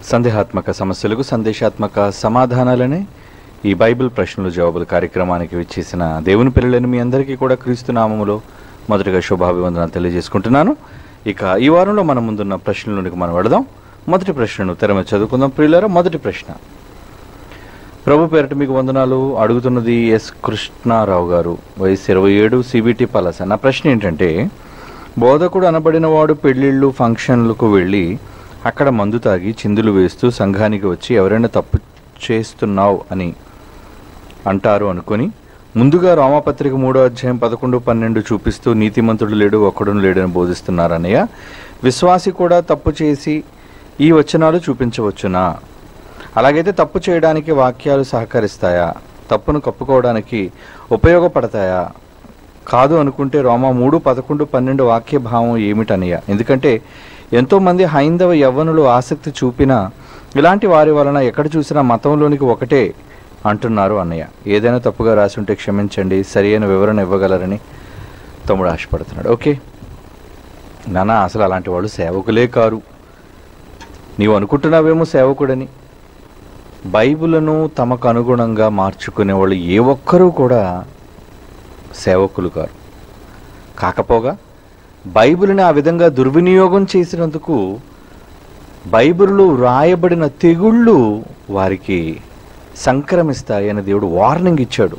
సందేహాత్మక సమస్యలకు సందేశాత్మక సమాధానాలనే ఈ బైబిల్ ప్రశ్నలు జవాబులు కార్యక్రమానికి విచ్చేసిన దేవుని పిల్లలని మీ అందరికీ కూడా క్రీస్తు నామములో మొదటిగా శుభాభివందనాలు తెలియజేసుకుంటున్నాను ఇక ఈ వారంలో మన ముందున్న ప్రశ్నలోనికి మనం వెళదాం మొదటి ప్రశ్నను తెరమ చదువుకుందాం ప్రియులారా మొదటి ప్రశ్న ప్రభు పేరట మీకు వందనాలు అడుగుతున్నది ఎస్ కృష్ణారావు గారు వయసు ఇరవై ఏడు సిబిటి పలస నా ప్రశ్న ఏంటంటే బోధకుడు అనబడిన వాడు పెళ్ళిళ్ళు ఫంక్షన్లకు వెళ్ళి అక్కడ మందు తాగి చిందులు వేస్తూ సంఘానికి వచ్చి ఎవరైనా తప్పు చేస్తున్నావు అని అంటారు అనుకొని ముందుగా రామపత్రిక మూడో అధ్యాయం పదకొండు పన్నెండు చూపిస్తూ నీతిమంతుడు లేడు ఒక్కడును లేడని బోధిస్తున్నారన్నయ్య విశ్వాసి కూడా తప్పు చేసి ఈ వచనాలు చూపించవచ్చునా అలాగైతే తప్పు చేయడానికి వాక్యాలు సహకరిస్తాయా తప్పును కప్పుకోవడానికి ఉపయోగపడతాయా కాదు అనుకుంటే రోమా మూడు పదకొండు పన్నెండు వాక్య భావం ఏమిటనయ్య ఎందుకంటే ఎంతోమంది హైందవ యవ్వనులు ఆసక్తి చూపినా ఇలాంటి వారి వలన ఎక్కడ చూసినా మతంలోనికి ఒకటే అంటున్నారు అన్నయ్య ఏదైనా తప్పుగా రాసి ఉంటే క్షమించండి సరి అయిన వివరణ ఇవ్వగలరని తమ్ముడు ఆశపడుతున్నాడు ఓకే నానా అసలు అలాంటి వాళ్ళు సేవకులే కారు నీవు అనుకుంటున్నావేమో సేవకుడని బైబిలను తమకు అనుగుణంగా మార్చుకునే వాళ్ళు ఏ ఒక్కరూ కూడా సేవకులు కారు కాకపోగా బైబిల్ని ఆ విధంగా దుర్వినియోగం చేసినందుకు బైబిల్లో రాయబడిన తెగుళ్ళు వారికి సంక్రమిస్తాయని దేవుడు వార్నింగ్ ఇచ్చాడు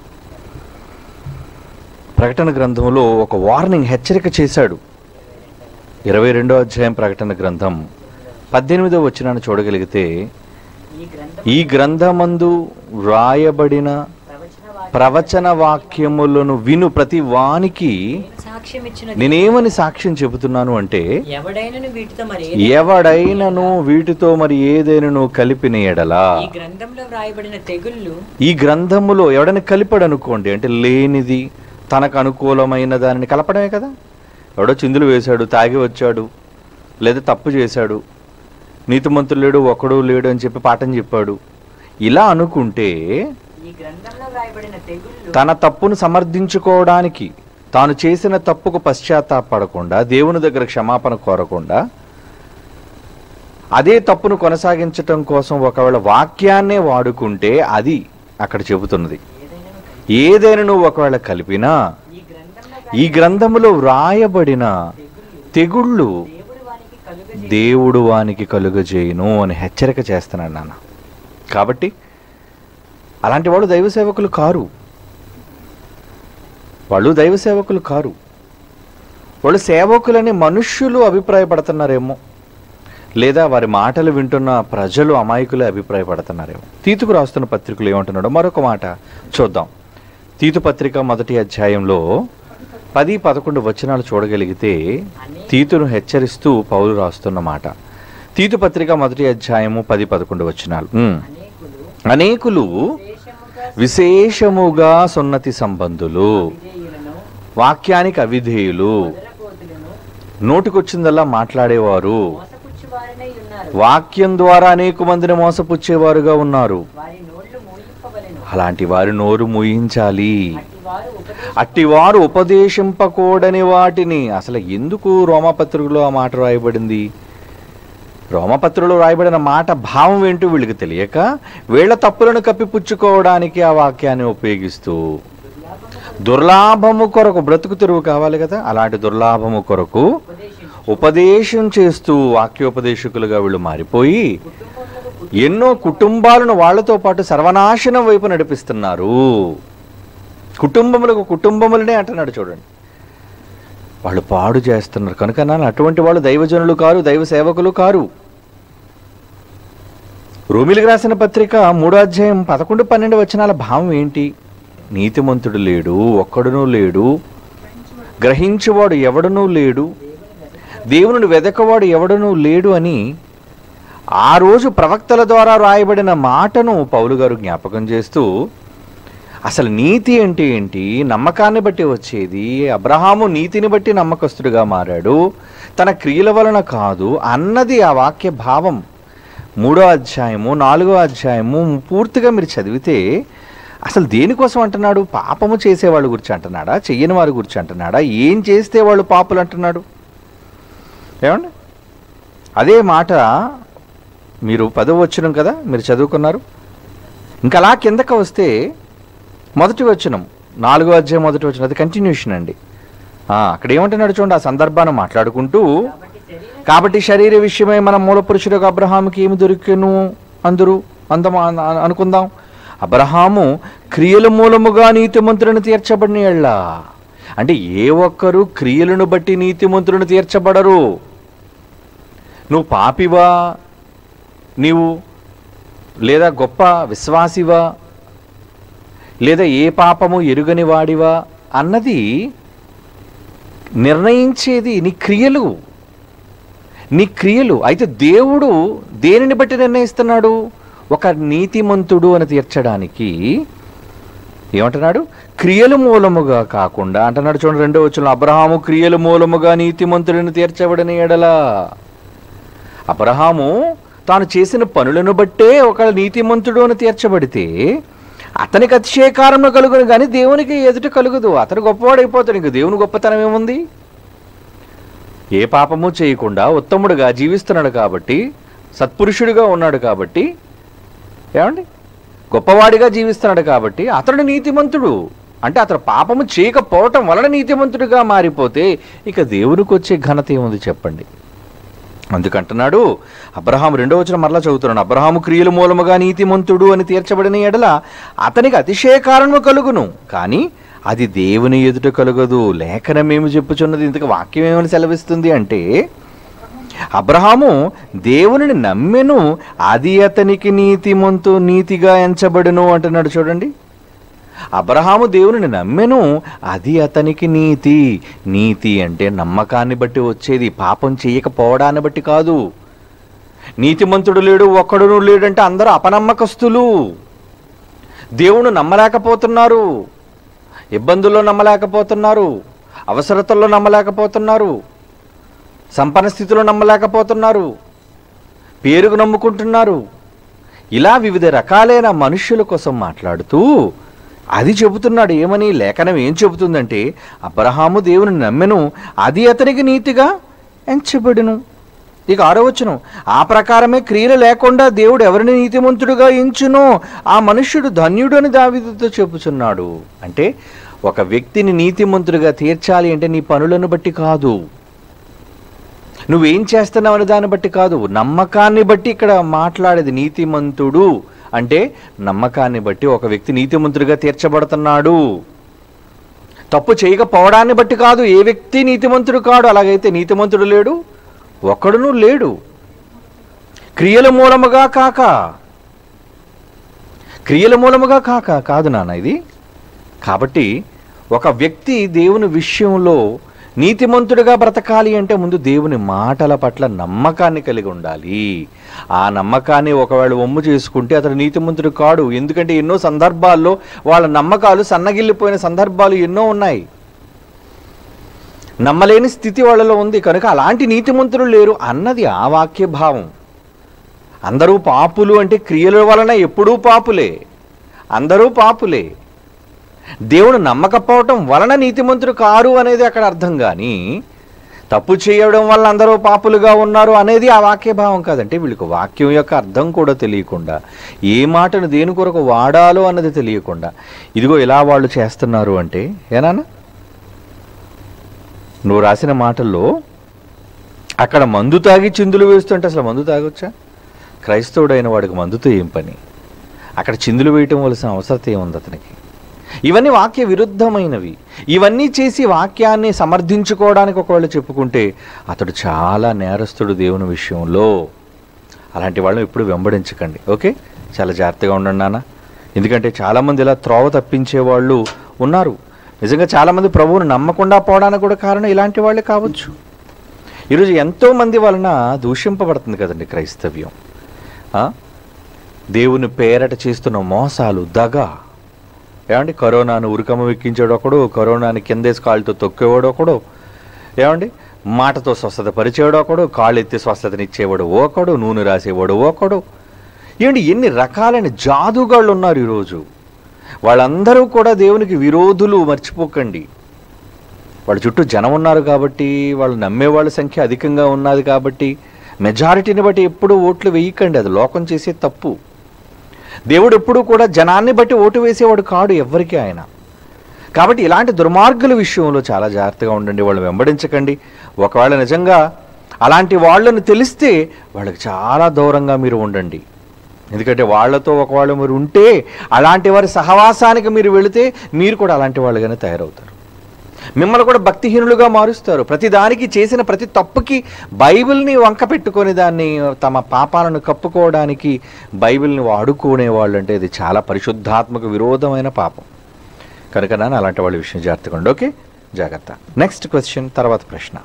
ప్రకటన గ్రంథంలో ఒక వార్నింగ్ హెచ్చరిక చేశాడు ఇరవై రెండో అధ్యాయం ప్రకటన గ్రంథం పద్దెనిమిదో వచ్చినాన్ని చూడగలిగితే ఈ గ్రంథం ఈ గ్రంథమందు రాయబడిన ప్రవచన ప్రవచన వాక్యములను విను ప్రతి వానికి సాక్ష్యం ఇచ్చిన నేనేమని సాక్ష్యం చెబుతున్నాను అంటే ఎవడైనను వీటితో మరి ఎవడైనను వీటితో మరి ఏదైనను కలిపిన ఎడలా ఈ గ్రంథంలో వ్రాయబడిన తెగుళ్ళు ఈ గ్రంథములో ఎవడైనా కలిపాడు అనుకోండి అంటే లేనిది తనకు అనుకూలమైన దానిని కలపడమే కదా ఎవడో చిందులు వేశాడు తాగి వచ్చాడు లేదా తప్పు చేశాడు నీతిమంతులు లేడు ఒకడు లేడు అని చెప్పి పాఠం చెప్పాడు ఇలా అనుకుంటే ఈ గ్రంథంలో వ్రాయబడిన తెగుళ్ళు తన తప్పును సమర్థించుకోవడానికి తాను చేసిన తప్పుకు పశ్చాత్తాపడకుండా దేవుని దగ్గర క్షమాపణ కోరకుండా అదే తప్పును కొనసాగించటం కోసం ఒకవేళ వాక్యాన్నే వాడుకుంటే అది అక్కడ చెబుతున్నది ఏదైనను ఏదైనా నువ్వు ఒకవేళ కలిపినా ఈ గ్రంథంలో ఈ గ్రంథములో వ్రాయబడిన తెగుళ్ళు తెగుళ్ళు దేవుడు వానికి కలుగ దేవుడు వానికి కలుగజేయును అని హెచ్చరిక చేస్తున్నాడు నాన్న కాబట్టి అలాంటి వాళ్ళు దైవ సేవకులు కారు వాళ్ళు దైవ సేవకులు కారు వాళ్ళు సేవకులని మనుష్యులు అభిప్రాయపడుతున్నారేమో లేదా వారి మాటలు వింటున్న ప్రజలు అమాయకులే అభిప్రాయపడుతున్నారేమో తీతుకు రాస్తున్న పత్రికలు ఏమంటున్నాడో మరొక మాట చూద్దాం తీతు పత్రిక మొదటి అధ్యాయంలో పది పదకొండు వచనాలు చూడగలిగితే తీతును హెచ్చరిస్తూ పౌలు రాస్తున్న మాట తీతు పత్రిక మొదటి అధ్యాయము పది పదకొండు వచనాలు ఉమ్. అనేకులు అనేకులు విశేషముగా విశేషముగా సున్నతి సంబంధులు విధేయులను వాక్యానికి అవిధేయులు వదలపోతులను నోటికొచ్చిందల్లా మాట్లాడేవారు మోసపుచ్చువారనై ఉన్నారు వాక్యం ద్వారా అనేక మందిని మోసపుచ్చేవారుగా ఉన్నారు వారి నోళ్లు మూయింపవలెను అలాంటి వారి నోరు మూయించాలి అట్టి వారు ఉపదేశ అట్టివారు ఉపదేశింపకూడని వాటిని అసలు ఎందుకు రోమపత్రికలో ఆ మాట రాయబడింది రోమపత్రికలో రాయబడిన మాట భావం ఏంటో వీళ్ళకి తెలియక వీళ్ళ తప్పులను కప్పిపుచ్చుకోవడానికి ఆ వాక్యాన్ని ఉపయోగిస్తూ దుర్లాభము కొరకు బ్రతుకు తెరువు కావాలి కదా అలాంటి దుర్లాభము కొరకు ఉపదేశించు ఉపదేశం చేస్తూ వాక్యోపదేశకులుగా వీళ్ళు మారిపోయి కుటుంబములకు ఎన్నో కుటుంబాలను వాళ్ళతో పాటు సర్వనాశనం వైపు నడిపిస్తున్నారు కుటుంబములకు కుటుంబములనే అంటున్నాడు చూడండి వాళ్ళు పాడు చేస్తున్నారు కనుక నాన్న అటువంటి వాళ్ళు దైవజనులు కారు దైవ సేవకులు కారు రోమిలికి రాసిన పత్రిక మూడో అధ్యాయం పదకొండు పన్నెండు వచనాల భావం ఏంటి నీతిమంతుడు లేడు ఒక్కడునూ లేడు గ్రహించువాడు ఎవడనూ లేడు దేవుని వెదకవాడు ఎవడనూ లేడు అని ఆ రోజు ప్రవక్తల ద్వారా రాయబడిన మాటను పౌలు గారు జ్ఞాపకం చేస్తూ అసలు నీతి అంటే ఏంటి నమ్మకాన్ని బట్టి వచ్చేది అబ్రహాము నీతిని బట్టి నమ్మకస్తుడిగా మారాడు తన క్రియల వలన కాదు అన్నది ఆ వాక్య భావం మూడో అధ్యాయము నాలుగో అధ్యాయము పూర్తిగా మీరు చదివితే అసలు దేనికోసం అంటున్నాడు పాపము చేసేవాళ్ళ గురించి అంటున్నాడా చెయ్యని వారి గురించి అంటున్నాడా ఏం చేస్తే వాళ్ళు పాపులు అంటున్నాడు ఏమండి అదే మాట మీరు పదవ వచనం కదా మీరు చదువుకున్నారు ఇంకా అలా కిందకు వస్తే మొదటి వచనం నాలుగో అధ్యాయం మొదటి వచనం అది కంటిన్యూషన్ అండి ఆ, అక్కడ ఏమంటున్నాడు చూడండి ఆ సందర్భాన్ని మాట్లాడుకుంటూ కాబట్టి శరీర కాబట్టి శరీర విషయమై మన మూల పురుషుడు అబ్రహాముకి ఏమి దొరికెను అందరూ అందం అన- అనుకుందాం అబ్రహాము క్రియల మూలముగా నీతిమంతులను తీర్చబడిన ఎళ్ళ అంటే ఏ ఒక్కరు క్రియలను బట్టి నీతిమంతులను తీర్చబడరు నువ్వు పాపివా నీవు లేదా గొప్ప విశ్వాసివా లేదా ఏ పాపము ఎరుగని వాడివా అన్నది నిర్ణయించేది నీ క్రియలు నీ క్రియలు అయితే దేవుడు దేనిని బట్టి నిర్ణయిస్తున్నాడు ఒక నీతిమంతుడు అని తీర్చడానికి ఏమంటున్నాడు క్రియలు మూలముగా కాకుండా అంటున్నాడు చూడండి రెండో వచ్చిన అబ్రహాము క్రియలు మూలముగా నీతిమంతుడిని తీర్చబడిన ఎడల అబ్రహాము తాను చేసిన పనులను బట్టే ఒక నీతిమంతుడు అని తీర్చబడితే అతనికి అతిశయకారంలో కలుగును కానీ దేవునికి ఎదుట కలుగదు అతను గొప్పవాడైపోతాడు ఇంక దేవుని గొప్పతనం ఏముంది ఏ పాపము చేయకుండా ఉత్తముడుగా జీవిస్తున్నాడు కాబట్టి సత్పురుషుడిగా ఉన్నాడు కాబట్టి ఏమండి గొప్పవాడిగా జీవిస్తున్నాడు కాబట్టి అతడు నీతిమంతుడు అంటే అతడు పాపము చేయకపోవటం వలన నీతిమంతుడిగా మారిపోతే ఇక దేవునికి వచ్చే ఘనత ఏముంది చెప్పండి అందుకంటున్నాడు అబ్రహాం రెండో వచ్చిన మరలా చదువుతున్నాడు అబ్రహాము క్రియల మూలముగా నీతిమంతుడు అని తీర్చబడిన ఎడల అతనికి అతిశయ కారణము కలుగును కానీ అది దేవుని ఎదుట కలుగదు లేఖనమేమి చెప్పుచున్నది ఇంతకు వాక్యం ఏమని సెలవిస్తుంది అంటే అబ్రహాము దేవునిని నమ్మెను అది అతనికి నీతిమంతు నీతిగా ఎంచబడును అంటున్నాడు చూడండి అబ్రహాము దేవునిని నమ్మెను అది అతనికి నీతి నీతి అంటే నమ్మకాన్ని బట్టి వచ్చేది పాపం చేయకపోవడాన్ని బట్టి కాదు నీతిమంతుడు లేడు ఒక్కడును లేడంటే అందరూ అపనమ్మకస్తులు దేవుడు నమ్మలేకపోతున్నారు ఇబ్బందుల్లో నమ్మలేకపోతున్నారు అవసరతల్లో నమ్మలేకపోతున్నారు సంపన్న స్థితిలో నమ్మలేకపోతున్నారు పేరుకు నమ్ముకుంటున్నారు ఇలా వివిధ రకాలైన మనుష్యుల కోసం మాట్లాడుతూ అది చెబుతున్నాడు ఏమని లేఖనం ఏం చెబుతుందంటే అబ్రహాము దేవుని నమ్మెను అది అతనికి నీతిగా ఎంచబడును ఇక ఆరోవచ్చును ఆ ప్రకారమే క్రియలు లేకుండా దేవుడు ఎవరిని నీతిమంతుడుగా ఎంచునో ఆ మనుష్యుడు ధన్యుడు అని దావిదుతో చెబుతున్నాడు అంటే ఒక వ్యక్తిని నీతిమంతుడిగా తీర్చాలి అంటే నీ పనులను బట్టి కాదు నువ్వేం చేస్తున్నావు అనే దాన్ని బట్టి కాదు నమ్మకాన్ని బట్టి ఇక్కడ మాట్లాడేది నీతిమంతుడు అంటే నమ్మకాన్ని బట్టి ఒక వ్యక్తి నీతిమంతుడిగా తీర్చబడుతున్నాడు తప్పు చేయకపోవడాన్ని బట్టి కాదు ఏ వ్యక్తి నీతిమంతుడు కాడు అలాగైతే నీతిమంతుడు లేడు ఒక్కడును లేడు క్రియల మూలముగా కాక క్రియల మూలముగా కాక కాదు నాన్న ఇది కాబట్టి ఒక వ్యక్తి దేవుని విషయంలో నీతిమంతుడిగా బ్రతకాలి అంటే ముందు దేవుని మాటల పట్ల నమ్మకాన్ని కలిగి ఉండాలి ఆ నమ్మకాన్ని ఒకవేళ ఒమ్ము చేసుకుంటే అతడు నీతిమంతుడు కాడు ఎందుకంటే ఎన్నో సందర్భాల్లో వాళ్ళ నమ్మకాలు సన్నగిల్లిపోయిన సందర్భాలు ఎన్నో ఉన్నాయి నమ్మలేని స్థితి వాళ్ళలో ఉంది కనుక అలాంటి నీతిమంతులు లేరు అన్నది ఆ వాక్య భావం అందరూ పాపులు అంటే క్రియల వలన ఎప్పుడూ పాపులే అందరూ పాపులే దేవుడు నమ్మకపోవటం వలన నీతిమంతుడు కారు అనేది అక్కడ అర్థం కానీ తప్పు చేయడం వల్ల అందరూ పాపులుగా ఉన్నారు అనేది ఆ వాక్య భావం కాదంటే వీళ్ళకి వాక్యం యొక్క అర్థం కూడా తెలియకుండా ఏ మాటను దేని కొరకు వాడాలో అన్నది తెలియకుండా ఇదిగో ఇలా వాళ్ళు చేస్తున్నారు అంటే ఏనానా నువ్వు రాసిన మాటల్లో అక్కడ మందు తాగి చిందులు వేస్తుంటే అసలు మందు తాగొచ్చా క్రైస్తవుడైన వాడికి మందుతో ఏం పని అక్కడ చిందులు వేయటం వలసిన అవసరత ఏముంది అతనికి ఇవన్నీ వాక్య విరుద్ధమైనవి ఇవన్నీ చేసి వాక్యాన్ని సమర్థించుకోవడానికి ఒకవేళ చెప్పుకుంటే అతడు చాలా నేరస్తుడు దేవుని విషయంలో అలాంటి వాళ్ళని ఎప్పుడు వెంబడించకండి ఓకే చాలా జాగ్రత్తగా ఉండండి నాన్న ఎందుకంటే చాలామంది ఇలా త్రోవ తప్పించే వాళ్ళు ఉన్నారు నిజంగా చాలామంది ప్రభువుని నమ్మకుండా పోవడానికి కూడా కారణం ఇలాంటి వాళ్ళే కావచ్చు ఈరోజు ఎంతోమంది వలన దూషింపబడుతుంది కదండి క్రైస్తవ్యం ఆ? దేవుని పేరట చేస్తున్న మోసాలు దగ ఏమండి కరోనాను ఉరికమ్మ ఎక్కించాడు ఒకడు కరోనాని కిందేసి కాళ్ళతో తొక్కేవాడు ఒకడు ఏమండి మాటతో స్వస్థత పరిచేవాడు ఒకడు కాళ్ళు ఎత్తి స్వస్థతనిచ్చేవాడు ఒకడు నూనె రాసేవాడు ఒకడు ఏమండి ఎన్ని రకాలైన జాదుగాళ్ళు ఉన్నారు ఈరోజు వాళ్ళందరూ కూడా దేవునికి విరోధులు మర్చిపోకండి వాళ్ళ చుట్టూ జనం ఉన్నారు కాబట్టి వాళ్ళు నమ్మే వాళ్ళ సంఖ్య అధికంగా ఉన్నది కాబట్టి మెజారిటీని బట్టి ఎప్పుడు ఓట్లు వేయకండి అది లోకం చేసే తప్పు దేవుడు ఎప్పుడూ కూడా జనాన్ని బట్టి ఓటు వేసేవాడు కాడు ఎవ్వరికీ ఆయన కాబట్టి ఇలాంటి దుర్మార్గుల విషయంలో చాలా జాగ్రత్తగా ఉండండి వాళ్ళు వెంబడించకండి ఒకవేళ నిజంగా అలాంటి వాళ్ళని తెలిస్తే వాళ్ళకి చాలా దూరంగా మీరు ఉండండి ఎందుకంటే వాళ్ళతో ఒకవేళ మీరు ఉంటే అలాంటి వారి సహవాసానికి మీరు వెళితే మీరు కూడా అలాంటి వాళ్ళుగానే తయారవుతారు మిమ్మల్ని కూడా భక్తిహీనులుగా మారుస్తారు ప్రతి దానికి చేసిన ప్రతి తప్పుకి బైబిల్ని వంక పెట్టుకొని దాన్ని తమ పాపాలను కప్పుకోవడానికి బైబిల్ని వాడుకునే వాళ్ళు అంటే ఇది చాలా పరిశుద్ధాత్మక విరోధమైన పాపం కనుక నాన్న అలాంటి వాళ్ళ విషయం జాగ్రత్తగా ఉండి ఓకే జాగ్రత్త నెక్స్ట్ క్వశ్చన్ తర్వాత ప్రశ్న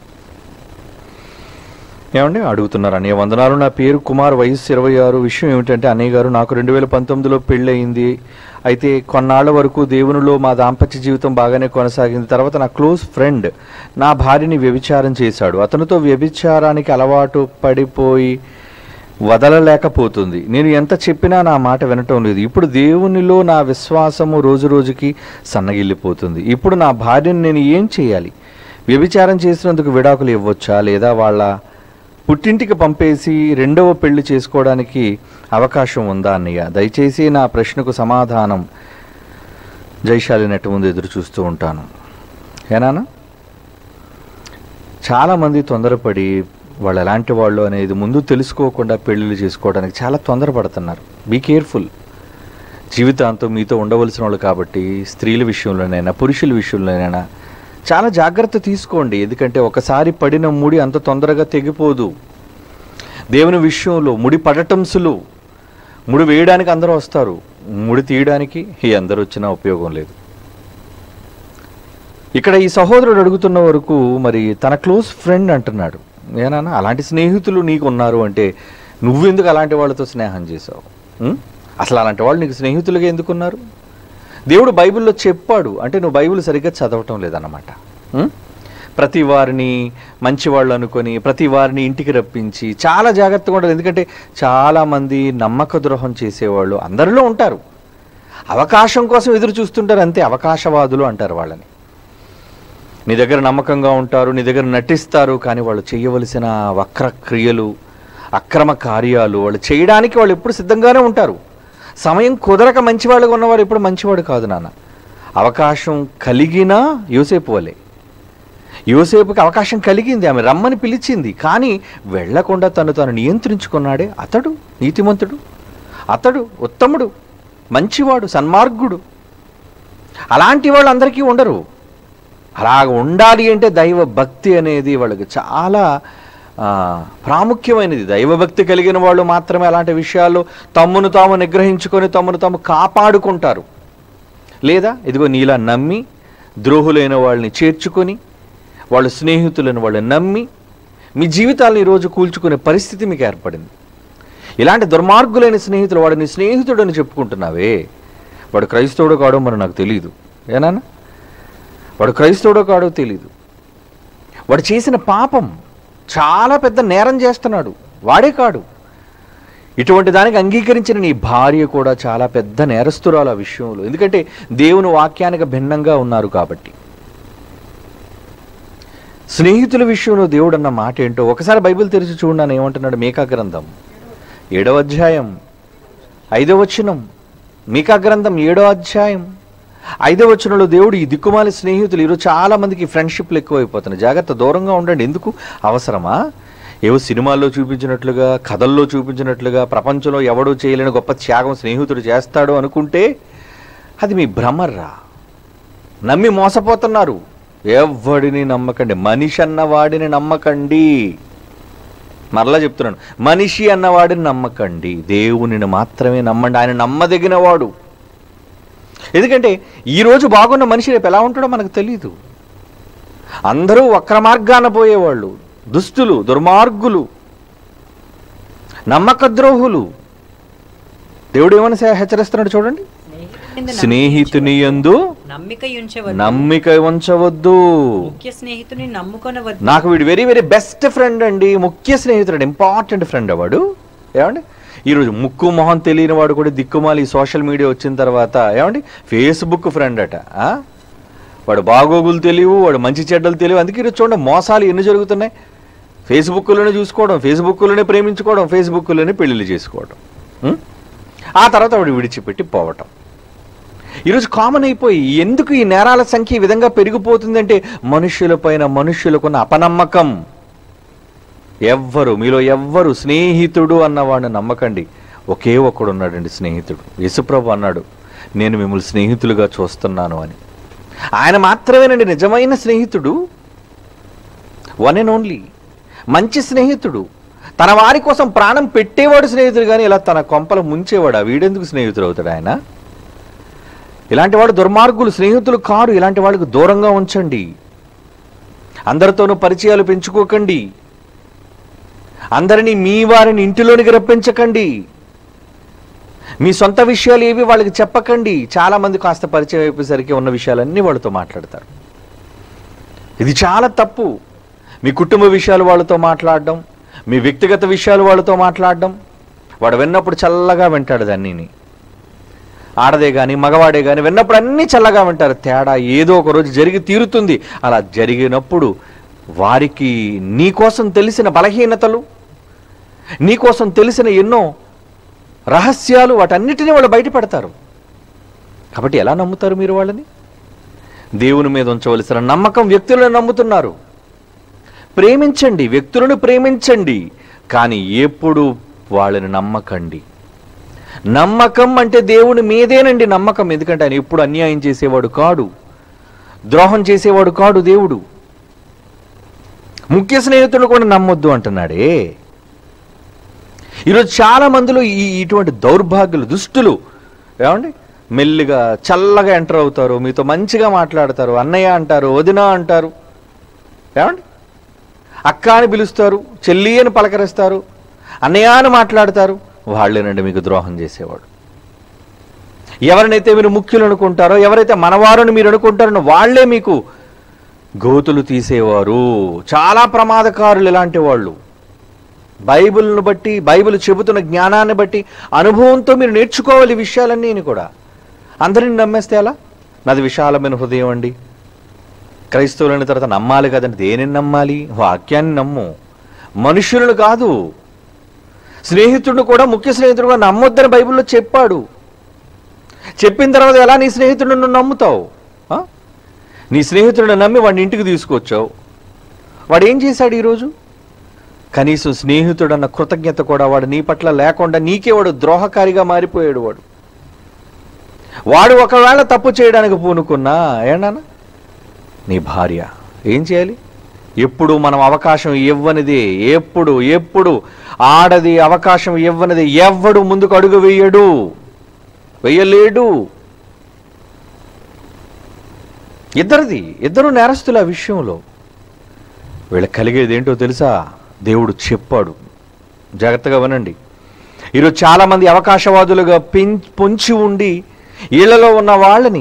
ఏమండి అడుగుతున్నారు అన్నయ్య వందనాలు నా పేరు కుమార్ వయసు ఇరవై ఆరు విషయం ఏమిటంటే అన్నయ్య గారు నాకు రెండు వేల పంతొమ్మిదిలో పెళ్ళయింది అయితే కొన్నాళ్ల వరకు దేవునిలో మా దాంపత్య జీవితం బాగానే కొనసాగింది తర్వాత నా క్లోజ్ ఫ్రెండ్ నా భార్యని వ్యభిచారం చేశాడు అతనితో వ్యభిచారానికి అలవాటు పడిపోయి వదలలేకపోతుంది నేను ఎంత చెప్పినా నా మాట వినటం లేదు ఇప్పుడు దేవునిలో నా విశ్వాసము రోజు రోజుకి సన్నగిల్లిపోతుంది ఇప్పుడు నా భార్యను నేను ఏం చేయాలి వ్యభిచారం చేసినందుకు విడాకులు ఇవ్వచ్చా లేదా వాళ్ళ పుట్టింటికి పంపేసి రెండవ పెళ్లి చేసుకోవడానికి అవకాశం ఉందా అన్నయ్య దయచేసి నా ప్రశ్నకు సమాధానం జైశాలి నెట్ ముందు ఎదురు చూస్తూ ఉంటాను ఏనానా చాలామంది తొందరపడి వాళ్ళు ఎలాంటి వాళ్ళు అనేది ముందు తెలుసుకోకుండా పెళ్ళిళ్ళు చేసుకోవడానికి చాలా తొందరపడుతున్నారు బీ కేర్ఫుల్ జీవితాంతం మీతో ఉండవలసిన వాళ్ళు కాబట్టి స్త్రీల విషయంలోనైనా పురుషుల విషయంలోనైనా చాలా జాగ్రత్త తీసుకోండి ఎందుకంటే ఒకసారి పడిన ముడి అంత తొందరగా తెగిపోదు దేవుని విషయంలో ముడి పడటం సులువు ముడి వేయడానికి అందరూ వస్తారు ముడి తీయడానికి ఈ అందరూ వచ్చినా ఉపయోగం లేదు ఇక్కడ ఈ సహోదరుడు అడుగుతున్న వరకు మరి తన క్లోజ్ ఫ్రెండ్ అంటున్నాడు ఏనా అలాంటి స్నేహితులు నీకు ఉన్నారు అంటే నువ్వెందుకు అలాంటి వాళ్ళతో స్నేహం చేసావు ఉం? అసలు అలాంటి వాళ్ళు నీకు స్నేహితులుగా ఎందుకున్నారు దేవుడు బైబిల్లో చెప్పాడు అంటే నువ్వు బైబిల్ సరిగ్గా చదవటం లేదన్నమాట ఉం? ప్రతి వారిని మంచివాళ్ళు అనుకొని ప్రతి వారిని ఇంటికి రప్పించి చాలా జాగ్రత్తగా ఉండాలి ఎందుకంటే చాలామంది నమ్మక ద్రోహం చేసేవాళ్ళు అందరిలో ఉంటారు అవకాశం కోసం ఎదురు చూస్తుంటారు అంతే అవకాశవాదులు అంటారు వాళ్ళని నీ దగ్గర నమ్మకంగా ఉంటారు నీ దగ్గర నటిస్తారు కానీ వాళ్ళు చేయవలసిన వక్ర క్రియలు అక్రమ కార్యాలు వాళ్ళు చేయడానికి వాళ్ళు ఎప్పుడు సిద్ధంగానే ఉంటారు సమయం కుదరక మంచివాళ్ళుగా ఉన్నవారు ఎప్పుడు మంచివాడు కాదు నాన్న అవకాశం కలిగినా యోసేపు వలే యోసేపుకి అవకాశం కలిగింది ఆమె రమ్మని పిలిచింది కానీ వెళ్లకుండా తను తాను నియంత్రించుకున్నాడే అతడు నీతిమంతుడు అతడు ఉత్తముడు మంచివాడు సన్మార్గుడు అలాంటి వాళ్ళు అందరికీ ఉండరు అలాగ ఉండాలి అంటే దైవ భక్తి అనేది వాళ్ళకి చాలా ఆ, ప్రాముఖ్యమైనది దైవభక్తి కలిగిన వాళ్ళు మాత్రమే అలాంటి విషయాల్లో తమ్మును తాము నిగ్రహించుకొని తమ్మును తాము కాపాడుకుంటారు లేదా ఇదిగో నీలా నమ్మి ద్రోహులైన వాళ్ళని చేర్చుకొని వాళ్ళ స్నేహితులను వాళ్ళు నమ్మి మీ జీవితాలను ఈరోజు కూల్చుకునే పరిస్థితి మీకు ఏర్పడింది ఇలాంటి దుర్మార్గులైన స్నేహితులు వాడు నీ స్నేహితుడు అని చెప్పుకుంటున్నావే వాడు క్రైస్తవుడు కాడో మరి నాకు తెలియదు ఏనా వాడు క్రైస్తవుడో కాడో తెలీదు వాడు చేసిన పాపం చాలా పెద్ద నేరం చేస్తున్నాడు వాడే కాడు ఇటువంటి దానికి అంగీకరించిన నీ భార్య కూడా చాలా పెద్ద నేరస్తురాలు ఆ విషయంలో ఎందుకంటే దేవుని వాక్యానికి భిన్నంగా ఉన్నారు కాబట్టి స్నేహితుల విషయంలో దేవుడు అన్న మాట ఏంటో ఒకసారి బైబిల్ తెరిచి చూడండి ఏమంటున్నాడు మీకా గ్రంథం ఏడవ అధ్యాయం ఐదవ వచనం మీకా గ్రంథం ఏడో అధ్యాయం ఐదవ వచనంలో దేవుడు ఈ దిక్కుమాలి స్నేహితులు ఈరోజు చాలా మందికి ఫ్రెండ్షిప్లు ఎక్కువైపోతున్నాయి జాగ్రత్త దూరంగా ఉండండి ఎందుకు అవసరమా ఏవో సినిమాల్లో చూపించినట్లుగా కథల్లో చూపించినట్లుగా ప్రపంచంలో ఎవడూ చేయలేని గొప్ప త్యాగం స్నేహితుడు చేస్తాడు అనుకుంటే అది మీ భ్రమర్రా నమ్మి మోసపోతున్నారు ఎవడిని నమ్మకండి మనిషి అన్నవాడిని నమ్మకండి మరలా చెప్తున్నాను మనిషి అన్నవాడిని నమ్మకండి దేవునిని మాత్రమే నమ్మండి ఆయన నమ్మదగిన వాడు ఎందుకంటే ఈరోజు బాగున్న మనిషి రేపు ఎలా ఉంటాడో మనకు తెలియదు అందరూ వక్ర మార్గాన పోయేవాళ్ళు దుస్తులు దుర్మార్గులు నమ్మకద్రోహులు దేవుడు ఏమని హెచ్చరిస్తున్నాడు చూడండి స్నేహితుని యందు నమ్మిక ఉంచవద్దు నమ్మిక ఉంచవద్దు ముఖ్య స్నేహితుని నమ్ముకొనవద్దు నాకు వీడు వెరీ వెరీ బెస్ట్ ఫ్రెండ్ అండి ముఖ్య స్నేహితుడు ఇంపార్టెంట్ ఫ్రెండ్ వాడు ఏమండి ఈరోజు ముక్కు మొహం తెలియని వాడు కూడా దిక్కుమాలి ఈ సోషల్ మీడియా వచ్చిన తర్వాత ఏమండి ఫేస్బుక్ ఫ్రెండ్ అట ఆ? వాడు బాగోగులు తెలియవు వాడు మంచి చెడ్డలు తెలియవు అందుకే ఈరోజు చూడండి మోసాలు ఎన్ని జరుగుతున్నాయి ఫేస్బుక్లోనే చూసుకోవడం ఫేస్బుక్లోనే ప్రేమించుకోవడం ఫేస్బుక్లోనే పెళ్లిళ్ళు చేసుకోవడం ఉం? ఆ తర్వాత ఆవిడ విడిచిపెట్టి పోవటం ఈరోజు కామన్ అయిపోయి ఎందుకు ఈ నేరాల సంఖ్య ఈ విధంగా పెరిగిపోతుందంటే మనుష్యులపైన మనుష్యులకున్న అపనమ్మకం ఎవ్వరు మీలో ఎవ్వరు స్నేహితుడు అన్నవాడిని నమ్మకండి ఒకే ఒక్కడు ఉన్నాడండి స్నేహితుడు యేసుప్రభు అన్నాడు నేను మిమ్మల్ని స్నేహితులుగా చూస్తున్నాను అని ఆయన మాత్రమేనండి నిజమైన స్నేహితుడు వన్ అండ్ ఓన్లీ మంచి స్నేహితుడు తన వారి కోసం ప్రాణం పెట్టేవాడు స్నేహితుడు కానీ ఇలా తన కొంపలు ముంచేవాడు వీడెందుకు స్నేహితుడు అవుతాడు ఆయన ఇలాంటి వాడు దుర్మార్గులు స్నేహితులు కారు ఇలాంటి వాళ్ళకు దూరంగా ఉంచండి అందరితోనూ పరిచయాలు పెంచుకోకండి అందరినీ మీ వారిని ఇంటిలోనికి రప్పించకండి మీ సొంత విషయాలు ఏవి వాళ్ళకి చెప్పకండి చాలా మంది కాస్త పరిచయం అయిపోయేసరికి ఉన్న విషయాలన్నీ వాళ్ళతో మాట్లాడతారు ఇది చాలా తప్పు మీ కుటుంబ విషయాలు వాళ్ళతో మాట్లాడడం మీ వ్యక్తిగత విషయాలు వాళ్ళతో మాట్లాడడం వాడు విన్నప్పుడు చల్లగా వింటాడు దాన్ని ఆడదే కానీ మగవాడే కానీ విన్నప్పుడు అన్నీ చల్లగా వింటారు తేడా ఏదో ఒక రోజు జరిగి తీరుతుంది అలా జరిగినప్పుడు వారికి నీకోసం తెలిసిన బలహీనతలు నీకోసం తెలిసిన ఎన్నో రహస్యాలు వాటన్నిటినీ వాళ్ళు బయటపెడతారు కాబట్టి ఎలా నమ్ముతారు మీరు వాళ్ళని దేవుని మీద ఉంచవలసిన నమ్మకం వ్యక్తులను నమ్ముతున్నారు ప్రేమించండి వ్యక్తులను ప్రేమించండి కానీ ఎప్పుడు వాళ్ళని నమ్మకండి నమ్మకం అంటే దేవుని మీదేనండి నమ్మకం ఎందుకంటే ఆయన ఎప్పుడు అన్యాయం చేసేవాడు కాడు ద్రోహం చేసేవాడు కాడు దేవుడు ముఖ్య స్నేహితుడు కూడా నమ్మొద్దు అంటున్నాడే ఈరోజు చాలా మందిలో ఈ ఇటువంటి దౌర్భాగ్యులు దుష్టులు ఏమండి మెల్లిగా చల్లగా ఎంటర్ అవుతారు మీతో మంచిగా మాట్లాడతారు అన్నయ్య అంటారు వదిన అంటారు ఏమండి అక్క అని పిలుస్తారు చెల్లి అని పలకరిస్తారు అన్నయ్య అని మాట్లాడతారు వాళ్ళేనండి మీకు ద్రోహం చేసేవాడు ఎవరినైతే మీరు ముఖ్యులు అనుకుంటారో ఎవరైతే మనవారని మీరు అనుకుంటారో వాళ్ళే మీకు గోతులు తీసేవారు చాలా ప్రమాదకారులు ఇలాంటి వాళ్ళు బైబిల్ను బట్టి బైబిల్ చెబుతున్న జ్ఞానాన్ని బట్టి అనుభవంతో మీరు నేర్చుకోవాలి ఈ విషయాలన్నీ కూడా అందరిని నమ్మేస్తే ఎలా నాది విశాలమైన హృదయం అండి క్రైస్తవులైన తర్వాత నమ్మాలి కదండి దేనిని నమ్మాలి వాక్యాన్ని నమ్ము మనుషులను కాదు స్నేహితుడిని కూడా ముఖ్య స్నేహితుడుగా నమ్మొద్దని బైబిల్లో చెప్పాడు చెప్పిన తర్వాత ఎలా నీ స్నేహితుడిని నువ్వు నమ్ముతావు ఆ? నీ స్నేహితుడిని నమ్మి వాడిని ఇంటికి తీసుకొచ్చావు వాడు ఏం చేశాడు ఈరోజు కనీసం స్నేహితుడన్న కృతజ్ఞత కూడా వాడు నీ పట్ల లేకుండా నీకే వాడు ద్రోహకారిగా మారిపోయాడు వాడు వాడు ఒకవేళ తప్పు చేయడానికి పూనుకున్నా ఏనా నీ భార్య ఏం చేయాలి ఎప్పుడు మనం అవకాశం ఇవ్వనిది ఎప్పుడు ఎప్పుడు ఆడది అవకాశం ఇవ్వనిది ఎవ్వడు ముందుకు అడుగు వేయడు వెయ్యలేడు ఇద్దరిది ఇద్దరు నేరస్తులు ఆ విషయంలో వీళ్ళకి కలిగేది ఏంటో తెలుసా దేవుడు చెప్పాడు జాగ్రత్తగా వినండి ఈరోజు చాలామంది అవకాశవాదులుగా పెం పొంచి ఉండి ఇళ్లలో ఉన్న వాళ్ళని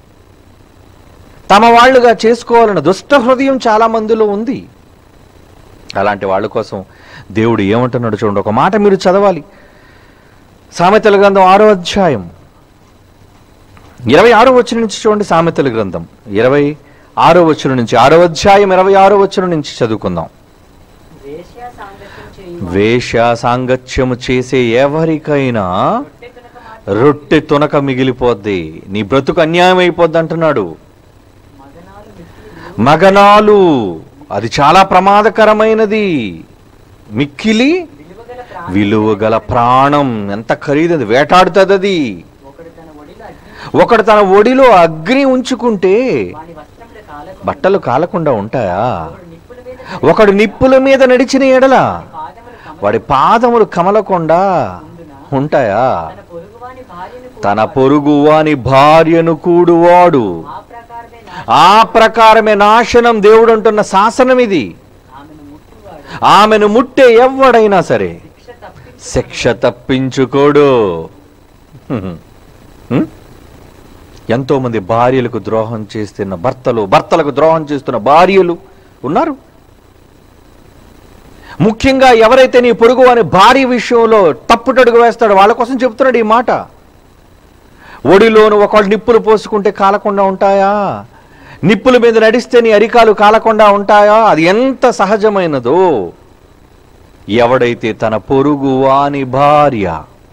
తమ వాళ్ళుగా చేసుకోవాలన్న దుష్ట హృదయం చాలా మందిలో ఉంది అలాంటి వాళ్ళ కోసం దేవుడు ఏమంటున్నాడు చూడండి ఒక మాట మీరు చదవాలి సామెతల గ్రంథం ఆరో అధ్యాయం ఇరవై ఆరో వచ్చిన నుంచి చూడండి సామెతల గ్రంథం ఇరవై ఆరో వచ్చిన నుంచి ఆరో అధ్యాయం ఇరవై ఆరో వచ్చిన నుంచి చదువుకుందాం వేశ్యా సాంగత్యం చేయు వేష సాంగత్యము చేసే ఎవరికైనా రొట్టె కనుక మాట రొట్టె తునక మిగిలిపోద్ది నీ బ్రతుకు అన్యాయం అయిపోద్ది అంటున్నాడు మగనాలు మిక్కిలి మగనాలు అది చాలా ప్రమాదకరమైనది మిక్కిలి విలువగల ప్రాణి విలువగల ప్రాణం ఎంత ఖరీదది వేటాడుతుంది అది ఒకడు తన ఒడిలో అగ్ని ఒకడు తన ఒడిలో అగ్ని ఉంచుకుంటే వాని వస్త్రముల కాలకు బట్టలు కాలకుండా ఉంటాయా ఒకడు నిప్పుల మీద ఒకడు నిప్పుల మీద నడిచిన ఎడల పాదములు కమ వాడి పాదములు కమలకుండా ఉంటాయా తన పొరుగువాని భార్యను కూడా తన పొరుగువాని భార్యను కూడువాడు ఆ ప్రకారమే నా ఆ ప్రకారమే నాశనం దేవుడు అంటున్న శాసనం ఇది ఆమెను ముట్టువాడు ఆమెను ముట్టే ఎవడైనా సరే శిక్ష తప్పి శిక్ష తప్పించుకోడు హ్మ్. హ్మ్? ఎంతో మంది భార్యలకు ద్రోహం చేస్తున్న భర్తలు భర్తలకు ద్రోహం చేస్తున్న భార్యలు ఉన్నారు ముఖ్యంగా ఎవరైతే నీ పొరుగు అని భార్య విషయంలో తప్పుటడుగు వేస్తాడో వాళ్ళ కోసం చెప్తున్నాడు ఈ మాట ఒడిలోను ఒకళ్ళు నిప్పులు పోసుకుంటే కాలకుండా ఉంటాయా నిప్పుల మీద నడిస్తే నీ అరికాలు కాలకుండా ఉంటాయా అది ఎంత సహజమైనదో ఎవడైతే తన పొరుగు వాని భార్య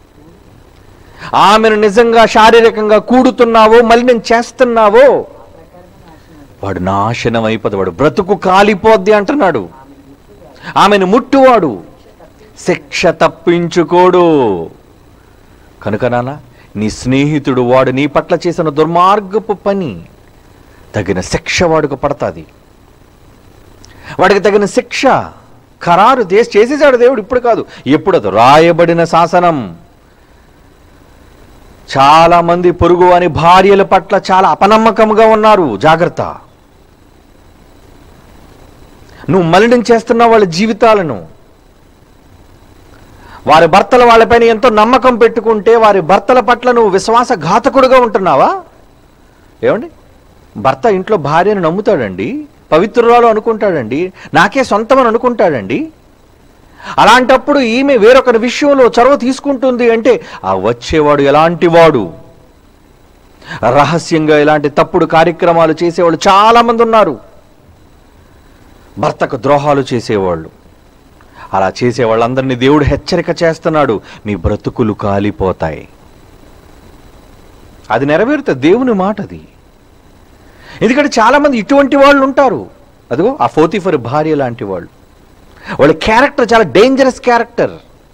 ఆమెను నిజంగా శారీరకంగా కూడుతున్నావో మలినం చేస్తున్నావో వాడు నాశనం అయిపోతాడు వాడు బ్రతుకు కాలిపోద్ది అంటున్నాడు ఆమెను ముట్టువాడు శిక్ష తప్పించుకోడు కనుక నాన్న నీ స్నేహితుడు వాడు నీ పట్ల చేసిన దుర్మార్గపు పని తగిన శిక్ష వాడికి పడతాది వాడికి తగిన శిక్ష ఖరారు చేసి చేసేసాడు దేవుడు ఇప్పుడు కాదు ఎప్పుడు అది రాయబడిన శాసనం చాలా మంది పొరుగు వాని భార్యల పట్ల చాలా అపనమ్మకంగా ఉన్నారు జాగ్రత్త నువ్వు మలినం చేస్తున్న వాళ్ళ జీవితాలను వారి భర్తల వాళ్ళపైన ఎంతో నమ్మకం పెట్టుకుంటే వారి భర్తల పట్ల నువ్వు విశ్వాసఘాతకుడుగా ఉంటున్నావా ఏమండి భర్త ఇంట్లో భార్యను నమ్ముతాడండి పవిత్రురాలు అనుకుంటాడండి నాకే సొంతమని అనుకుంటాడండి అలాంటప్పుడు ఈమె వేరొకరి విషయంలో చొరవ తీసుకుంటుంది అంటే ఆ వచ్చేవాడు ఎలాంటి వాడు రహస్యంగా ఇలాంటి తప్పుడు కార్యక్రమాలు చేసేవాళ్ళు చాలా మంది ఉన్నారు భర్తకు ద్రోహాలు చేసేవాళ్ళు అలా చేసే వాళ్ళందరినీ దేవుడు హెచ్చరిక చేస్తున్నాడు మీ బ్రతుకులు కాలిపోతాయి అది నెరవేరుతుంది దేవుని మాట అది ఎందుకంటే చాలా మంది ఇటువంటి వాళ్ళు ఉంటారు అదిగో ఆ ఫోతిఫర్ భార్య లాంటి వాళ్ళు వాళ్ళ క్యారెక్టర్ చాలా డేంజరస్ క్యారెక్టర్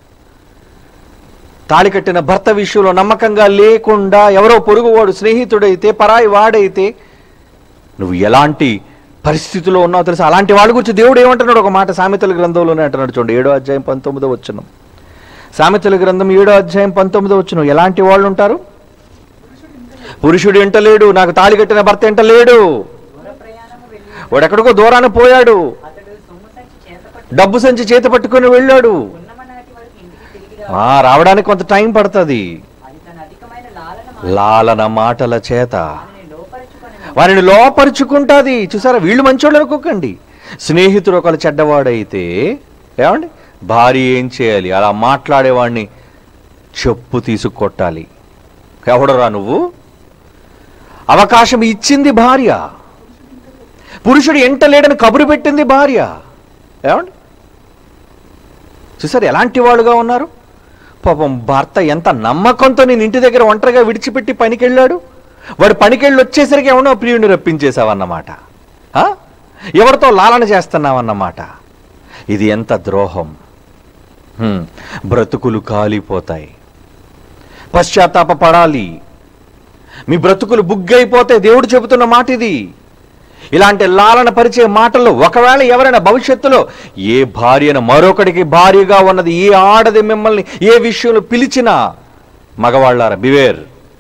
తాళి కట్టిన భర్త విషయంలో నమ్మకంగా లేకుండా ఎవరో పొరుగువాడు స్నేహితుడైతే పరాయి వాడైతే నువ్వు ఎలాంటి పరిస్థితిలో ఉన్నావు తెలుసా అలాంటి వాళ్ళ గురించి దేవుడు ఏమంటున్నాడు ఒక మాట సామెతల గ్రంథంలోనే అంటున్నాడు చూడండి ఏడో అధ్యాయం పంతొమ్మిదో వచ్చిన సామెతల గ్రంథం ఏడో అధ్యాయం పంతొమ్మిదో వచ్చిన ఎలాంటి వాళ్ళు ఉంటారు పురుషుడు ఎంటలేడు నాకు తాళి కట్టిన భర్త ఎంటలేడు దూర ప్రయాణము వెళ్ళి వాడు ఎక్కడికో దూరాన పోయాడు అతడు సొమ్ము సంచి చేతపట్టి డబ్బు సంచి చేతి పట్టుకొని వెళ్ళాడు ఉన్నమనాటి వరకు ఇంటికి తిరిగి ఆ, రావడానికి కొంత టైం పడుతుంది అది తన అధికమైన లాలన లాలన మాటల చేత దానిని లోపరుచుకొని వారిని లోపరుచుకుంటాది చూసారా వీళ్ళు మంచోళ్ళు అనుకోకండి స్నేహితుడు ఒకళ్ళు చెడ్డవాడైతే ఏమండి భార్య ఏం చేయాలి అలా మాట్లాడేవాడిని చెప్పు తీసుకొట్టాలి ఎవడరా నువ్వు అవకాశం ఇచ్చింది భార్య పురుషుడు ఎంట లేడని కబురు పెట్టింది భార్య ఏమండి చూసారు ఎలాంటి వాళ్ళుగా ఉన్నారు పాపం భర్త ఎంత నమ్మకంతో నేను ఇంటి దగ్గర ఒంటరిగా విడిచిపెట్టి పనికెళ్ళాడు వాడు పనికెళ్ళి వచ్చేసరికి ఏమన్నా ప్రియుడిని రప్పించేశావన్నమాట ఆ? ఎవరితో లాలన చేస్తున్నావన్నమాట ఇది ఎంత ద్రోహం హ్మ్. బ్రతుకులు కాలిపోతాయి పశ్చాత్తాప పడాలి మీ బ్రతుకులు బుగ్గైపోతే దేవుడు చెబుతున్న మాట ఇది ఇలాంటి లాలన పరిచే మాటల్లో ఒకవేళ ఎవరైనా భవిష్యత్తులో ఏ భార్యను మరొకడికి భార్యగా ఉన్నది ఏ ఆడది మిమ్మల్ని ఏ విషయంలో పిలిచినా మగవాళ్ళారా బివేర్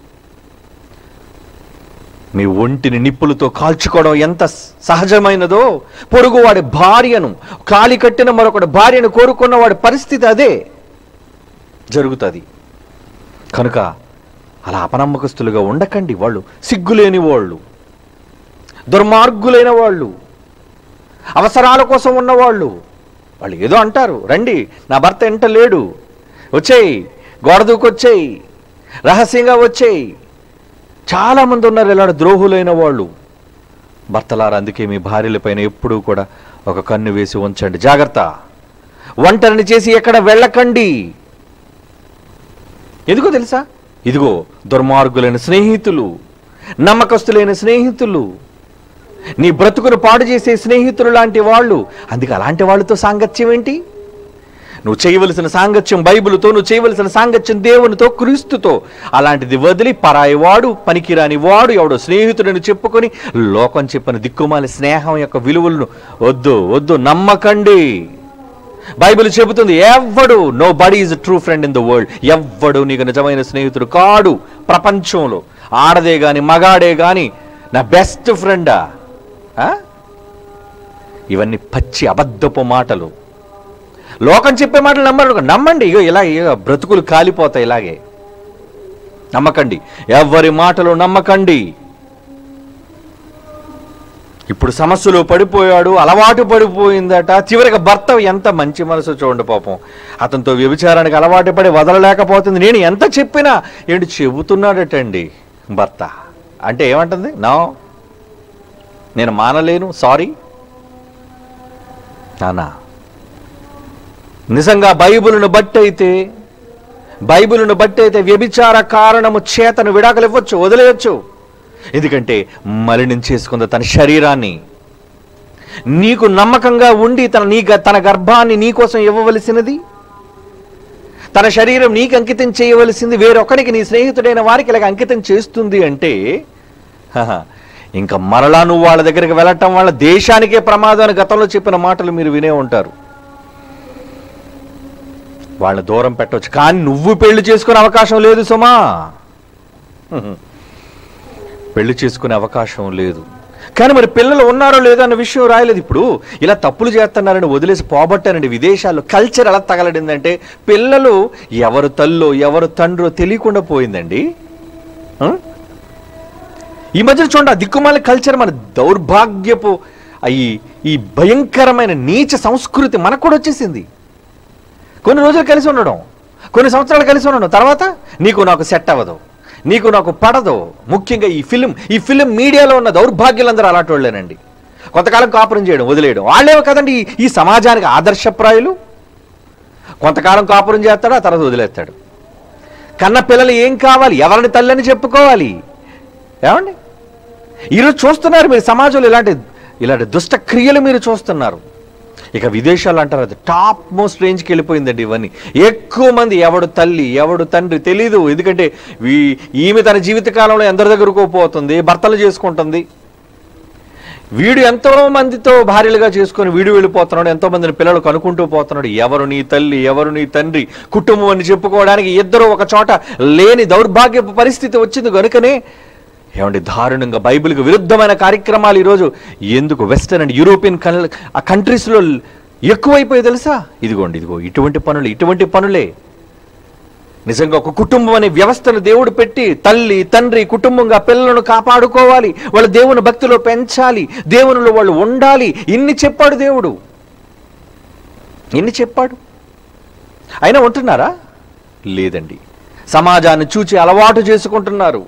మీ ఒంటిని నిప్పులతో కాల్చుకోవడం ఎంత సహజమైనదో పొరుగువాడి భార్యను కాలి కట్టిన మరొకటి భార్యను కోరుకున్న వాడి పరిస్థితి అదే జరుగుతుంది కనుక అలా అపనమ్మకస్తులుగా ఉండకండి వాళ్ళు సిగ్గులేని వాళ్ళు దుర్మార్గులైన వాళ్ళు అవసరాల కోసం ఉన్నవాళ్ళు వాళ్ళు ఏదో అంటారు రండి నా భర్త ఎంట లేడు వచ్చేయి గోడ దూకొచ్చేయి రహస్యంగా వచ్చేయి చాలామంది ఉన్నారు ఇలాంటి ద్రోహులైన వాళ్ళు భర్తలారు అందుకే మీ భార్యలపైన ఎప్పుడూ కూడా ఒక కన్ను వేసి ఉంచండి జాగ్రత్త ఒంటరిని చేసి ఎక్కడ వెళ్ళకండి ఎందుకో తెలుసా ఇదిగో దుర్మార్గులైన స్నేహితులు నమ్మకస్తులైన స్నేహితులు నీ బ్రతుకును పాడు చేసే స్నేహితులు లాంటి వాళ్ళు అందుకే అలాంటి వాళ్ళతో సాంగత్యం ఏంటి నువ్వు చేయవలసిన సాంగత్యం బైబిల్తో నువ్వు చేయవలసిన సాంగత్యం దేవునితో క్రీస్తుతో అలాంటిది వదిలి పరాయి వాడు పనికిరాని వాడు ఎవడో స్నేహితుడని చెప్పుకొని లోకం చెప్పిన దిక్కుమాలి స్నేహం యొక్క విలువలను వద్దు వద్దు నమ్మకండి బైబిల్ చెబుతుంది ఎవ్వడు nobody is true friend in the world ఎవ్వడు నీకు నిజమైన స్నేహితుడు కాడు ప్రపంచంలో ఆడదే గాని మగాడే గాని నా బెస్ట్ ఫ్రెండా ఆ? ఇవన్నీ పచ్చి అబద్ధపు మాటలు లోకం చెప్పే మాటలు నమ్మరు నమ్మండి ఇగో ఇలా ఇగో బ్రతుకులు కాలిపోతాయి ఇలాగే నమ్మకండి ఎవరి మాటలు నమ్మకండి ఇప్పుడు సమస్యలో పడిపోయాడు అలవాటు పడిపోయిందట చివరికి భర్త ఎంత మంచి మనసు చూడండి పాపం అతనితో వ్యభిచారానికి అలవాటు పడి వదలలేకపోతుంది నేను ఎంత చెప్పినా ఏంటి చెబుతున్నాడటండి భర్త అంటే ఏమంటుంది నా నేను మానలేను సారీ నానా నిజంగా బైబిల్ను బట్టి అయితే బైబిల్ను బట్టి అయితే వ్యభిచార కారణము చేతను విడాకులు ఇవ్వచ్చు వదిలేయచ్చు ఎందుకంటే మలినం చేసుకుంది తన శరీరాన్ని నీకు నమ్మకంగా ఉండి తన నీ గ- తన గర్భాన్ని నీకోసం ఇవ్వవలసినది తన శరీరం నీకు అంకితం చేయవలసింది వేరొకరికి నీ స్నేహితుడైన వారికి ఇలాగ అంకితం చేస్తుంది అంటే హహ, ఇంకా మరలా నువ్వు వాళ్ళ దగ్గరికి వెళ్ళటం వల్ల దేశానికే ప్రమాదం అని గతంలో చెప్పిన మాటలు మీరు వినే ఉంటారు వాళ్ళని దూరం పెట్టవచ్చు కానీ నువ్వు పెళ్లి చేసుకునే అవకాశం లేదు సుమా హుహు. పెళ్లి చేసుకునే అవకాశం లేదు కానీ మరి పిల్లలు ఉన్నారో లేదో అన్న విషయం రాయలేదు ఇప్పుడు ఇలా తప్పులు చేస్తున్నారని వదిలేసి పోబట్టానండి విదేశాల్లో కల్చర్ ఎలా తగలడిందంటే పిల్లలు ఎవరు తల్లో ఎవరు తండ్రో తెలియకుండా పోయిందండి ఆ? ఈ మధ్యన చూడండి ఆ దిక్కుమాల కల్చర్ మన దౌర్భాగ్యపు ఆ ఈ ఈ భయంకరమైన నీచ సంస్కృతి మనకు కూడా వచ్చేసింది కొన్ని రోజులు కలిసి ఉండడం కొన్ని సంవత్సరాలు కలిసి ఉండడం తర్వాత నీకు నాకు సెట్ అవ్వదు నీకు నాకు పడదు ముఖ్యంగా ఈ ఫిలిం ఈ ఫిలిం మీడియాలో ఉన్న దౌర్భాగ్యులందరూ అలాంటి వాళ్ళేనండి కొంతకాలం కాపురం చేయడం వదిలేయడం వాళ్ళేమో కదండి ఈ- ఈ సమాజానికి ఆదర్శప్రాయులు కొంతకాలం కాపురం చేస్తాడు ఆ తర్వాత వదిలేస్తాడు కన్న పిల్లలు ఏం కావాలి ఎవరిని తల్లని చెప్పుకోవాలి ఏమండి ఈరోజు చూస్తున్నారు మీరు సమాజంలో ఇలాంటి ఇలాంటి దుష్ట క్రియలు మీరు చూస్తున్నారు ఇక విదేశాలు అంటారు అది టాప్ మోస్ట్ రేంజ్కి వెళ్ళిపోయిందండి ఇవన్నీ ఎక్కువ మంది ఎవడు తల్లి ఎవడు తండ్రి తెలీదు ఎందుకంటే వీ- ఈమె తన జీవితకాలంలో ఎందరి దగ్గరకు పోతుంది భర్తలు చేసుకుంటుంది వీడు ఎంతో మందితో భార్యలుగా చేసుకొని వీడు వెళ్ళిపోతున్నాడు ఎంతో మందిని పిల్లలు కనుక్కుంటూ పోతున్నాడు ఎవరు నీ తల్లి ఎవరు నీ తండ్రి కుటుంబం అని చెప్పుకోవడానికి ఇద్దరు ఒక చోట లేని దౌర్భాగ్యపు పరిస్థితి వచ్చింది కనుకనే ఏమండి దారుణంగా బైబిల్కి విరుద్ధమైన కార్యక్రమాలు ఈరోజు ఎందుకు వెస్టర్న్ అండ్ యూరోపియన్ కన్- ఆ కంట్రీస్లో ఎక్కువైపోయి తెలుసా ఇదిగోండి ఇదిగో ఇటువంటి పనులు ఇటువంటి పనులే నిజంగా ఒక కుటుంబం అనే వ్యవస్థను దేవుడు పెట్టి తల్లి తండ్రి కుటుంబంగా పిల్లలను కాపాడుకోవాలి వాళ్ళ దేవుని భక్తిలో పెంచాలి దేవునిలో వాళ్ళు ఉండాలి ఇన్ని చెప్పాడు దేవుడు ఇన్ని చెప్పాడు అయినా ఉంటున్నారా లేదండి సమాజాన్ని చూచి అలవాటు చేసుకుంటున్నారు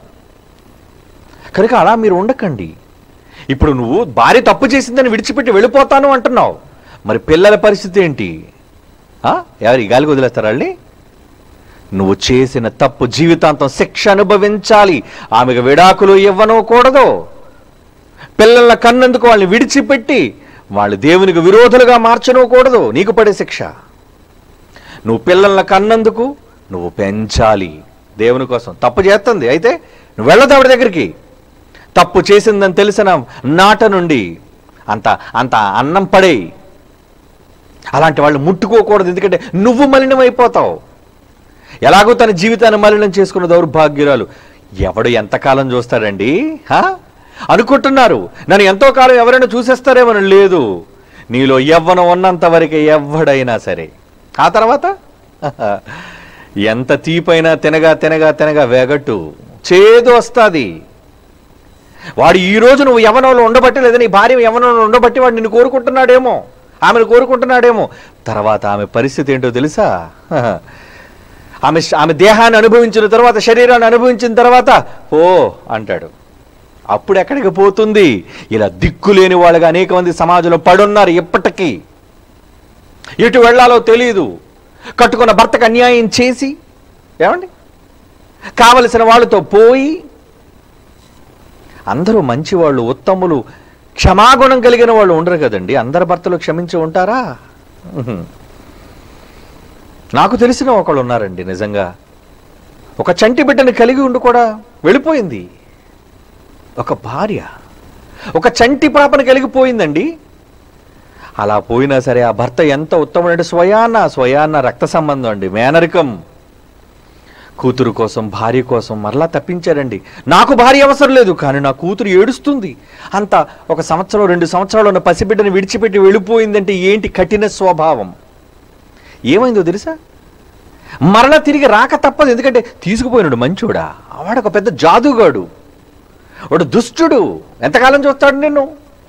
కనుక అలా మీరు ఉండకండి ఇప్పుడు నువ్వు భార్య తప్పు చేసిందని విడిచిపెట్టి వెళ్ళిపోతాను అంటున్నావు మరి పిల్లల పరిస్థితి ఏంటి ఆ? ఎవరు ఈ గాలికి వదిలేస్తారా వాళ్ళని నువ్వు చేసిన తప్పు జీవితాంతం శిక్ష అనుభవించాలి ఆమెకు విడాకులు ఇవ్వనకూడదు పిల్లల కన్నందుకు వాళ్ళని విడిచిపెట్టి వాళ్ళు దేవునికి విరోధులుగా మార్చనకూడదు నీకు పడే శిక్ష నువ్వు పిల్లల కన్నందుకు నువ్వు పెంచాలి దేవుని కోసం తప్పు చేస్తుంది అయితే నువ్వు వెళ్ళదు ఆవిడ దగ్గరికి తప్పు చేసిందని తెలిసిన నాట నుండి అంత అంత అన్నం పడే అలాంటి వాళ్ళు ముట్టుకోకూడదు ఎందుకంటే నువ్వు మలినమైపోతావు ఎలాగో తన జీవితాన్ని మలినం చేసుకున్న దౌర్భాగ్యురాలు ఎవడు ఎంతకాలం చూస్తాడండి హా? అనుకుంటున్నారు నన్ను ఎంతో కాలం ఎవరైనా చూసేస్తారేమో లేదు నీలో యవ్వనం ఉన్నంత వరకే ఎవడైనా సరే ఆ తర్వాత హహ, ఎంత తీపైనా తినగా తినగా తినగా వేగట్టు చేదు వస్తుంది వాడు ఈ రోజు నువ్వు యవనంలో ఉండబట్టి లేదా నీ భార్య యవనంలో ఉండబట్టి వాడు నిన్ను కోరుకుంటున్నాడేమో ఆమెను కోరుకుంటున్నాడేమో తర్వాత ఆమె పరిస్థితి ఏంటో తెలుసా హహ. ఆమె ఆమె దేహాన్ని అనుభవించిన తర్వాత శరీరాన్ని అనుభవించిన తర్వాత ఓ అంటాడు అప్పుడు ఎక్కడికి పోతుంది ఇలా దిక్కులేని వాళ్ళగా అనేక మంది సమాజంలో పడున్నారు ఇప్పటికీ ఎటు వెళ్ళాలో తెలియదు కట్టుకున్న భర్తకు అన్యాయం చేసి ఏమండి కావలసిన వాళ్ళతో పోయి అందరూ మంచివాళ్ళు ఉత్తములు క్షమాగుణం కలిగిన వాళ్ళు ఉండరు కదండి అందరి భర్తలు క్షమించి ఉంటారా ఉహుం. నాకు తెలిసిన ఒకళ్ళు ఉన్నారండి నిజంగా ఒక చంటి బిడ్డని కలిగి ఉండి కూడా వెళ్ళిపోయింది ఒక భార్య ఒక చంటి పాపను కలిగిపోయిందండి అలా పోయినా సరే ఆ భర్త ఎంత ఉత్తముడంటే స్వయాన్న స్వయాన్న రక్త సంబంధం అండి మేనరికం కూతురు కోసం భార్య కోసం మరలా తప్పించాడండి నాకు భార్య అవసరం లేదు కానీ నా కూతురు ఏడుస్తుంది అంత ఒక సంవత్సరం రెండు సంవత్సరాలు ఉన్న పసిబిడ్డని విడిచిపెట్టి వెళ్ళిపోయిందంటే ఏంటి కఠిన స్వభావం ఏమైందో తెలుసా మరలా తిరిగి రాక తప్పదు ఎందుకంటే తీసుకుపోయినాడు మంచోడా వాడు ఒక పెద్ద జాదుగాడు వాడు దుష్టుడు ఎంతకాలం చూస్తాడు నిన్ను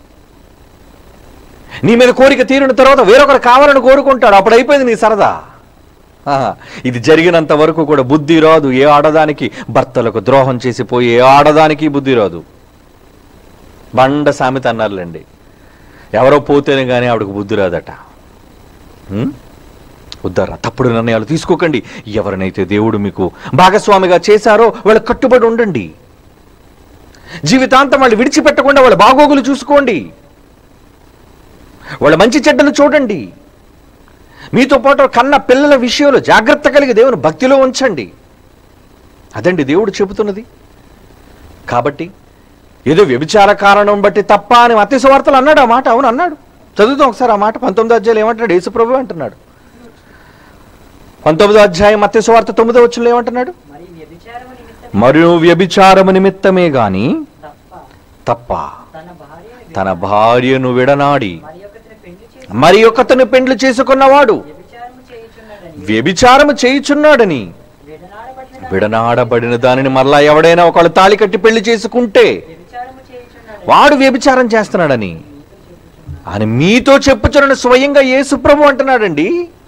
నీ మీద కోరిక తీరిన తర్వాత వేరొకరు కావాలని కోరుకుంటాడు అప్పుడు అయిపోయింది నీ సరదా ఆహా, ఇది జరిగినంత వరకు కూడా బుద్ధి రాదు ఏ ఆడదానికి భర్తలకు ద్రోహం చేసిపోయి ఏ ఆడదానికి బుద్ధి రాదు బండ సామెత అన్నారులేండి ఎవరో పోతేనే కానీ ఆవిడకు బుద్ధి రాదట ఉం? వద్దారా తప్పుడు నిర్ణయాలు తీసుకోకండి ఎవరినైతే దేవుడు మీకు భాగస్వామిగా చేశారో వాళ్ళ కట్టుబడి ఉండండి జీవితాంతం వాళ్ళు విడిచిపెట్టకుండా వాళ్ళ బాగోగులు చూసుకోండి వాళ్ళ మంచి చెడ్డలు చూడండి మీతో పాటు కన్న పిల్లల విషయంలో జాగ్రత్త కలిగి దేవుని భక్తిలో ఉంచండి అదండి దేవుడు చెబుతున్నది కాబట్టి ఏదో వ్యభిచార కారణం బట్టి తప్ప అని మత్స్య వార్తలు అన్నాడు ఆ మాట అవును అన్నాడు చదువుతాం ఒకసారి ఆ మాట పంతొమ్మిదో అధ్యాయులు ఏమంటున్నాడు యేసుప్రభు అంటున్నాడు పంతొమ్మిదో అధ్యాయం మత్స్య వార్త తొమ్మిదో వచ్చులో ఏమంటున్నాడు మరి వ్యభిచారము నిమిత్తం మరియు వ్యభిచారము నిమిత్తమే గాని తప్ప తప్ప తన భార్యను తన భార్యను విడనాడి మరి ఒకరిని పెళ్లి చేసి మరి ఒకతను పెండ్లు చేసుకున్నవాడు వ్యభిచారము చేయుచున్నాడని వ్యభిచారము చేయుచున్నాడని విడనాడబడిన విడనాడబడిన దానిని మరలా ఎవడైనా ఒకళ్ళు తాళి కట్టి పెళ్లి చేసుకుంటే వ్యభిచారము చేయుచున్నాడని వాడు వ్యభిచారం చేస్తున్నాడని అని మీతో చెప్పుచున్న స్వయంగా యేసు ప్రభు అంటున్నాడండి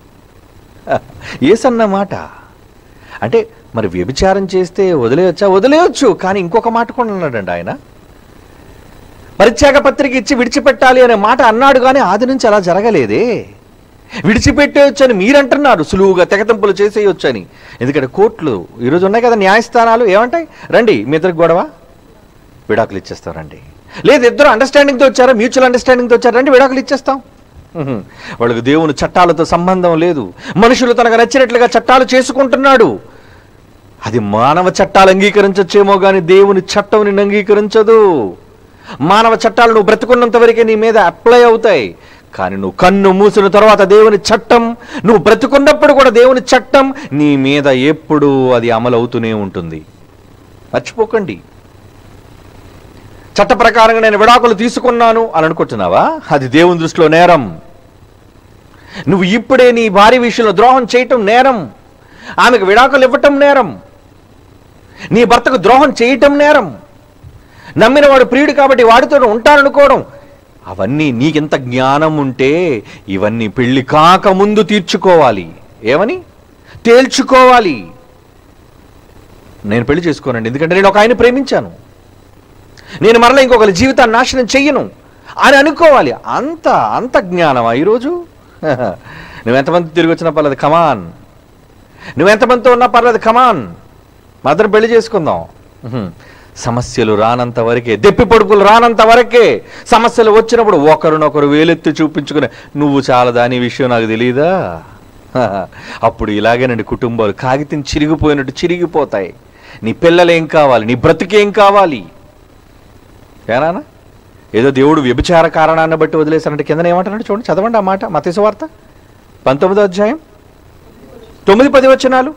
ఏసన్న మాట అంటే మరి వ్యభిచారం చేస్తే వదిలేయొచ్చా వదిలేయొచ్చు కానీ ఇంకొక మాట కూడా అన్నాడండి ఆయన పరిత్యాగ పత్రిక ఇచ్చి విడిచిపెట్టాలి అనే మాట అన్నాడు కానీ ఆది నుంచి అలా జరగలేదే విడిచిపెట్టేయొచ్చు అని మీరంటున్నారు సులువుగా తెగతింపులు చేసేయొచ్చు అని ఎందుకంటే కోర్టులు ఈరోజు ఉన్నాయి కదా న్యాయస్థానాలు ఏమంటాయి రండి మీ ఇద్దరికి గొడవ విడాకులు ఇచ్చేస్తారండి లేదు ఇద్దరు అండర్స్టాండింగ్తో వచ్చారా మ్యూచువల్ అండర్స్టాండింగ్తో వచ్చారా రండి విడాకులు ఇచ్చేస్తాం ఉహుం. వాళ్ళకి దేవుని చట్టాలతో సంబంధం లేదు మనుషులు తనకు నచ్చినట్లుగా చట్టాలు చేసుకుంటున్నాడు అది మానవ చట్టాలు అంగీకరించచ్చేమో కానీ దేవుని చట్టం నిన్ను అంగీకరించదు మానవ చట్టాలు నువ్వు బ్రతుకున్నంత వరకే నీ మీద అప్లై అవుతాయి కానీ నువ్వు కన్ను మూసిన తర్వాత దేవుని చట్టం నువ్వు బ్రతుకున్నప్పుడు కూడా దేవుని చట్టం నీ మీద ఎప్పుడు అది అమలు అవుతూనే ఉంటుంది మర్చిపోకండి చట్ట ప్రకారంగా నేను విడాకులు తీసుకున్నాను అని అనుకుంటున్నావా అది దేవుని దృష్టిలో నేరం నువ్వు ఇప్పుడే నీ భార్య విషయంలో ద్రోహం చేయటం నేరం ఆమెకు విడాకులు ఇవ్వటం నేరం నీ భర్తకు ద్రోహం చేయటం నేరం నమ్మిన వాడు ప్రియుడు కాబట్టి వాడితో ఉంటాననుకోవడం అవన్నీ నీకెంత జ్ఞానం ఉంటే ఇవన్నీ పెళ్లి కాక ముందు తీర్చుకోవాలి ఏమని తేల్చుకోవాలి నేను పెళ్లి చేసుకోనండి ఎందుకంటే నేను ఒక ఆయన ప్రేమించాను నేను మరలా ఇంకొకరి జీవితాన్ని నాశనం చెయ్యను అని అనుకోవాలి అంత అంత జ్ఞానమా ఈరోజు నువ్వెంతమంది తిరిగి వచ్చినా పర్లేదు కమాన్ నువ్వెంతమందితో ఉన్నా పర్లేదు కమాన్ మాత్రం పెళ్లి చేసుకుందాం ఉహుం. సమస్యలు రానంత వరకే దెప్పి పొడుపులు రానంత వరకే సమస్యలు వచ్చినప్పుడు ఒకరినొకరు వేలెత్తి చూపించుకుని నువ్వు చాలా దాని విషయం నాకు తెలియదా అప్పుడు ఇలాగేనండి కుటుంబాలు కాగితం చిరిగిపోయినట్టు చిరిగిపోతాయి నీ పిల్లలు ఏం కావాలి నీ బ్రతుకేం కావాలి ఏనా ఏదో దేవుడు వ్యభిచార కారణాన్ని బట్టి వదిలేశారంటే కింద ఏమంటున్నాడు చూడండి చదవండి ఆ మాట మతేసు వార్త పంతొమ్మిదో అధ్యాయం తొమ్మిది పది వచనాలు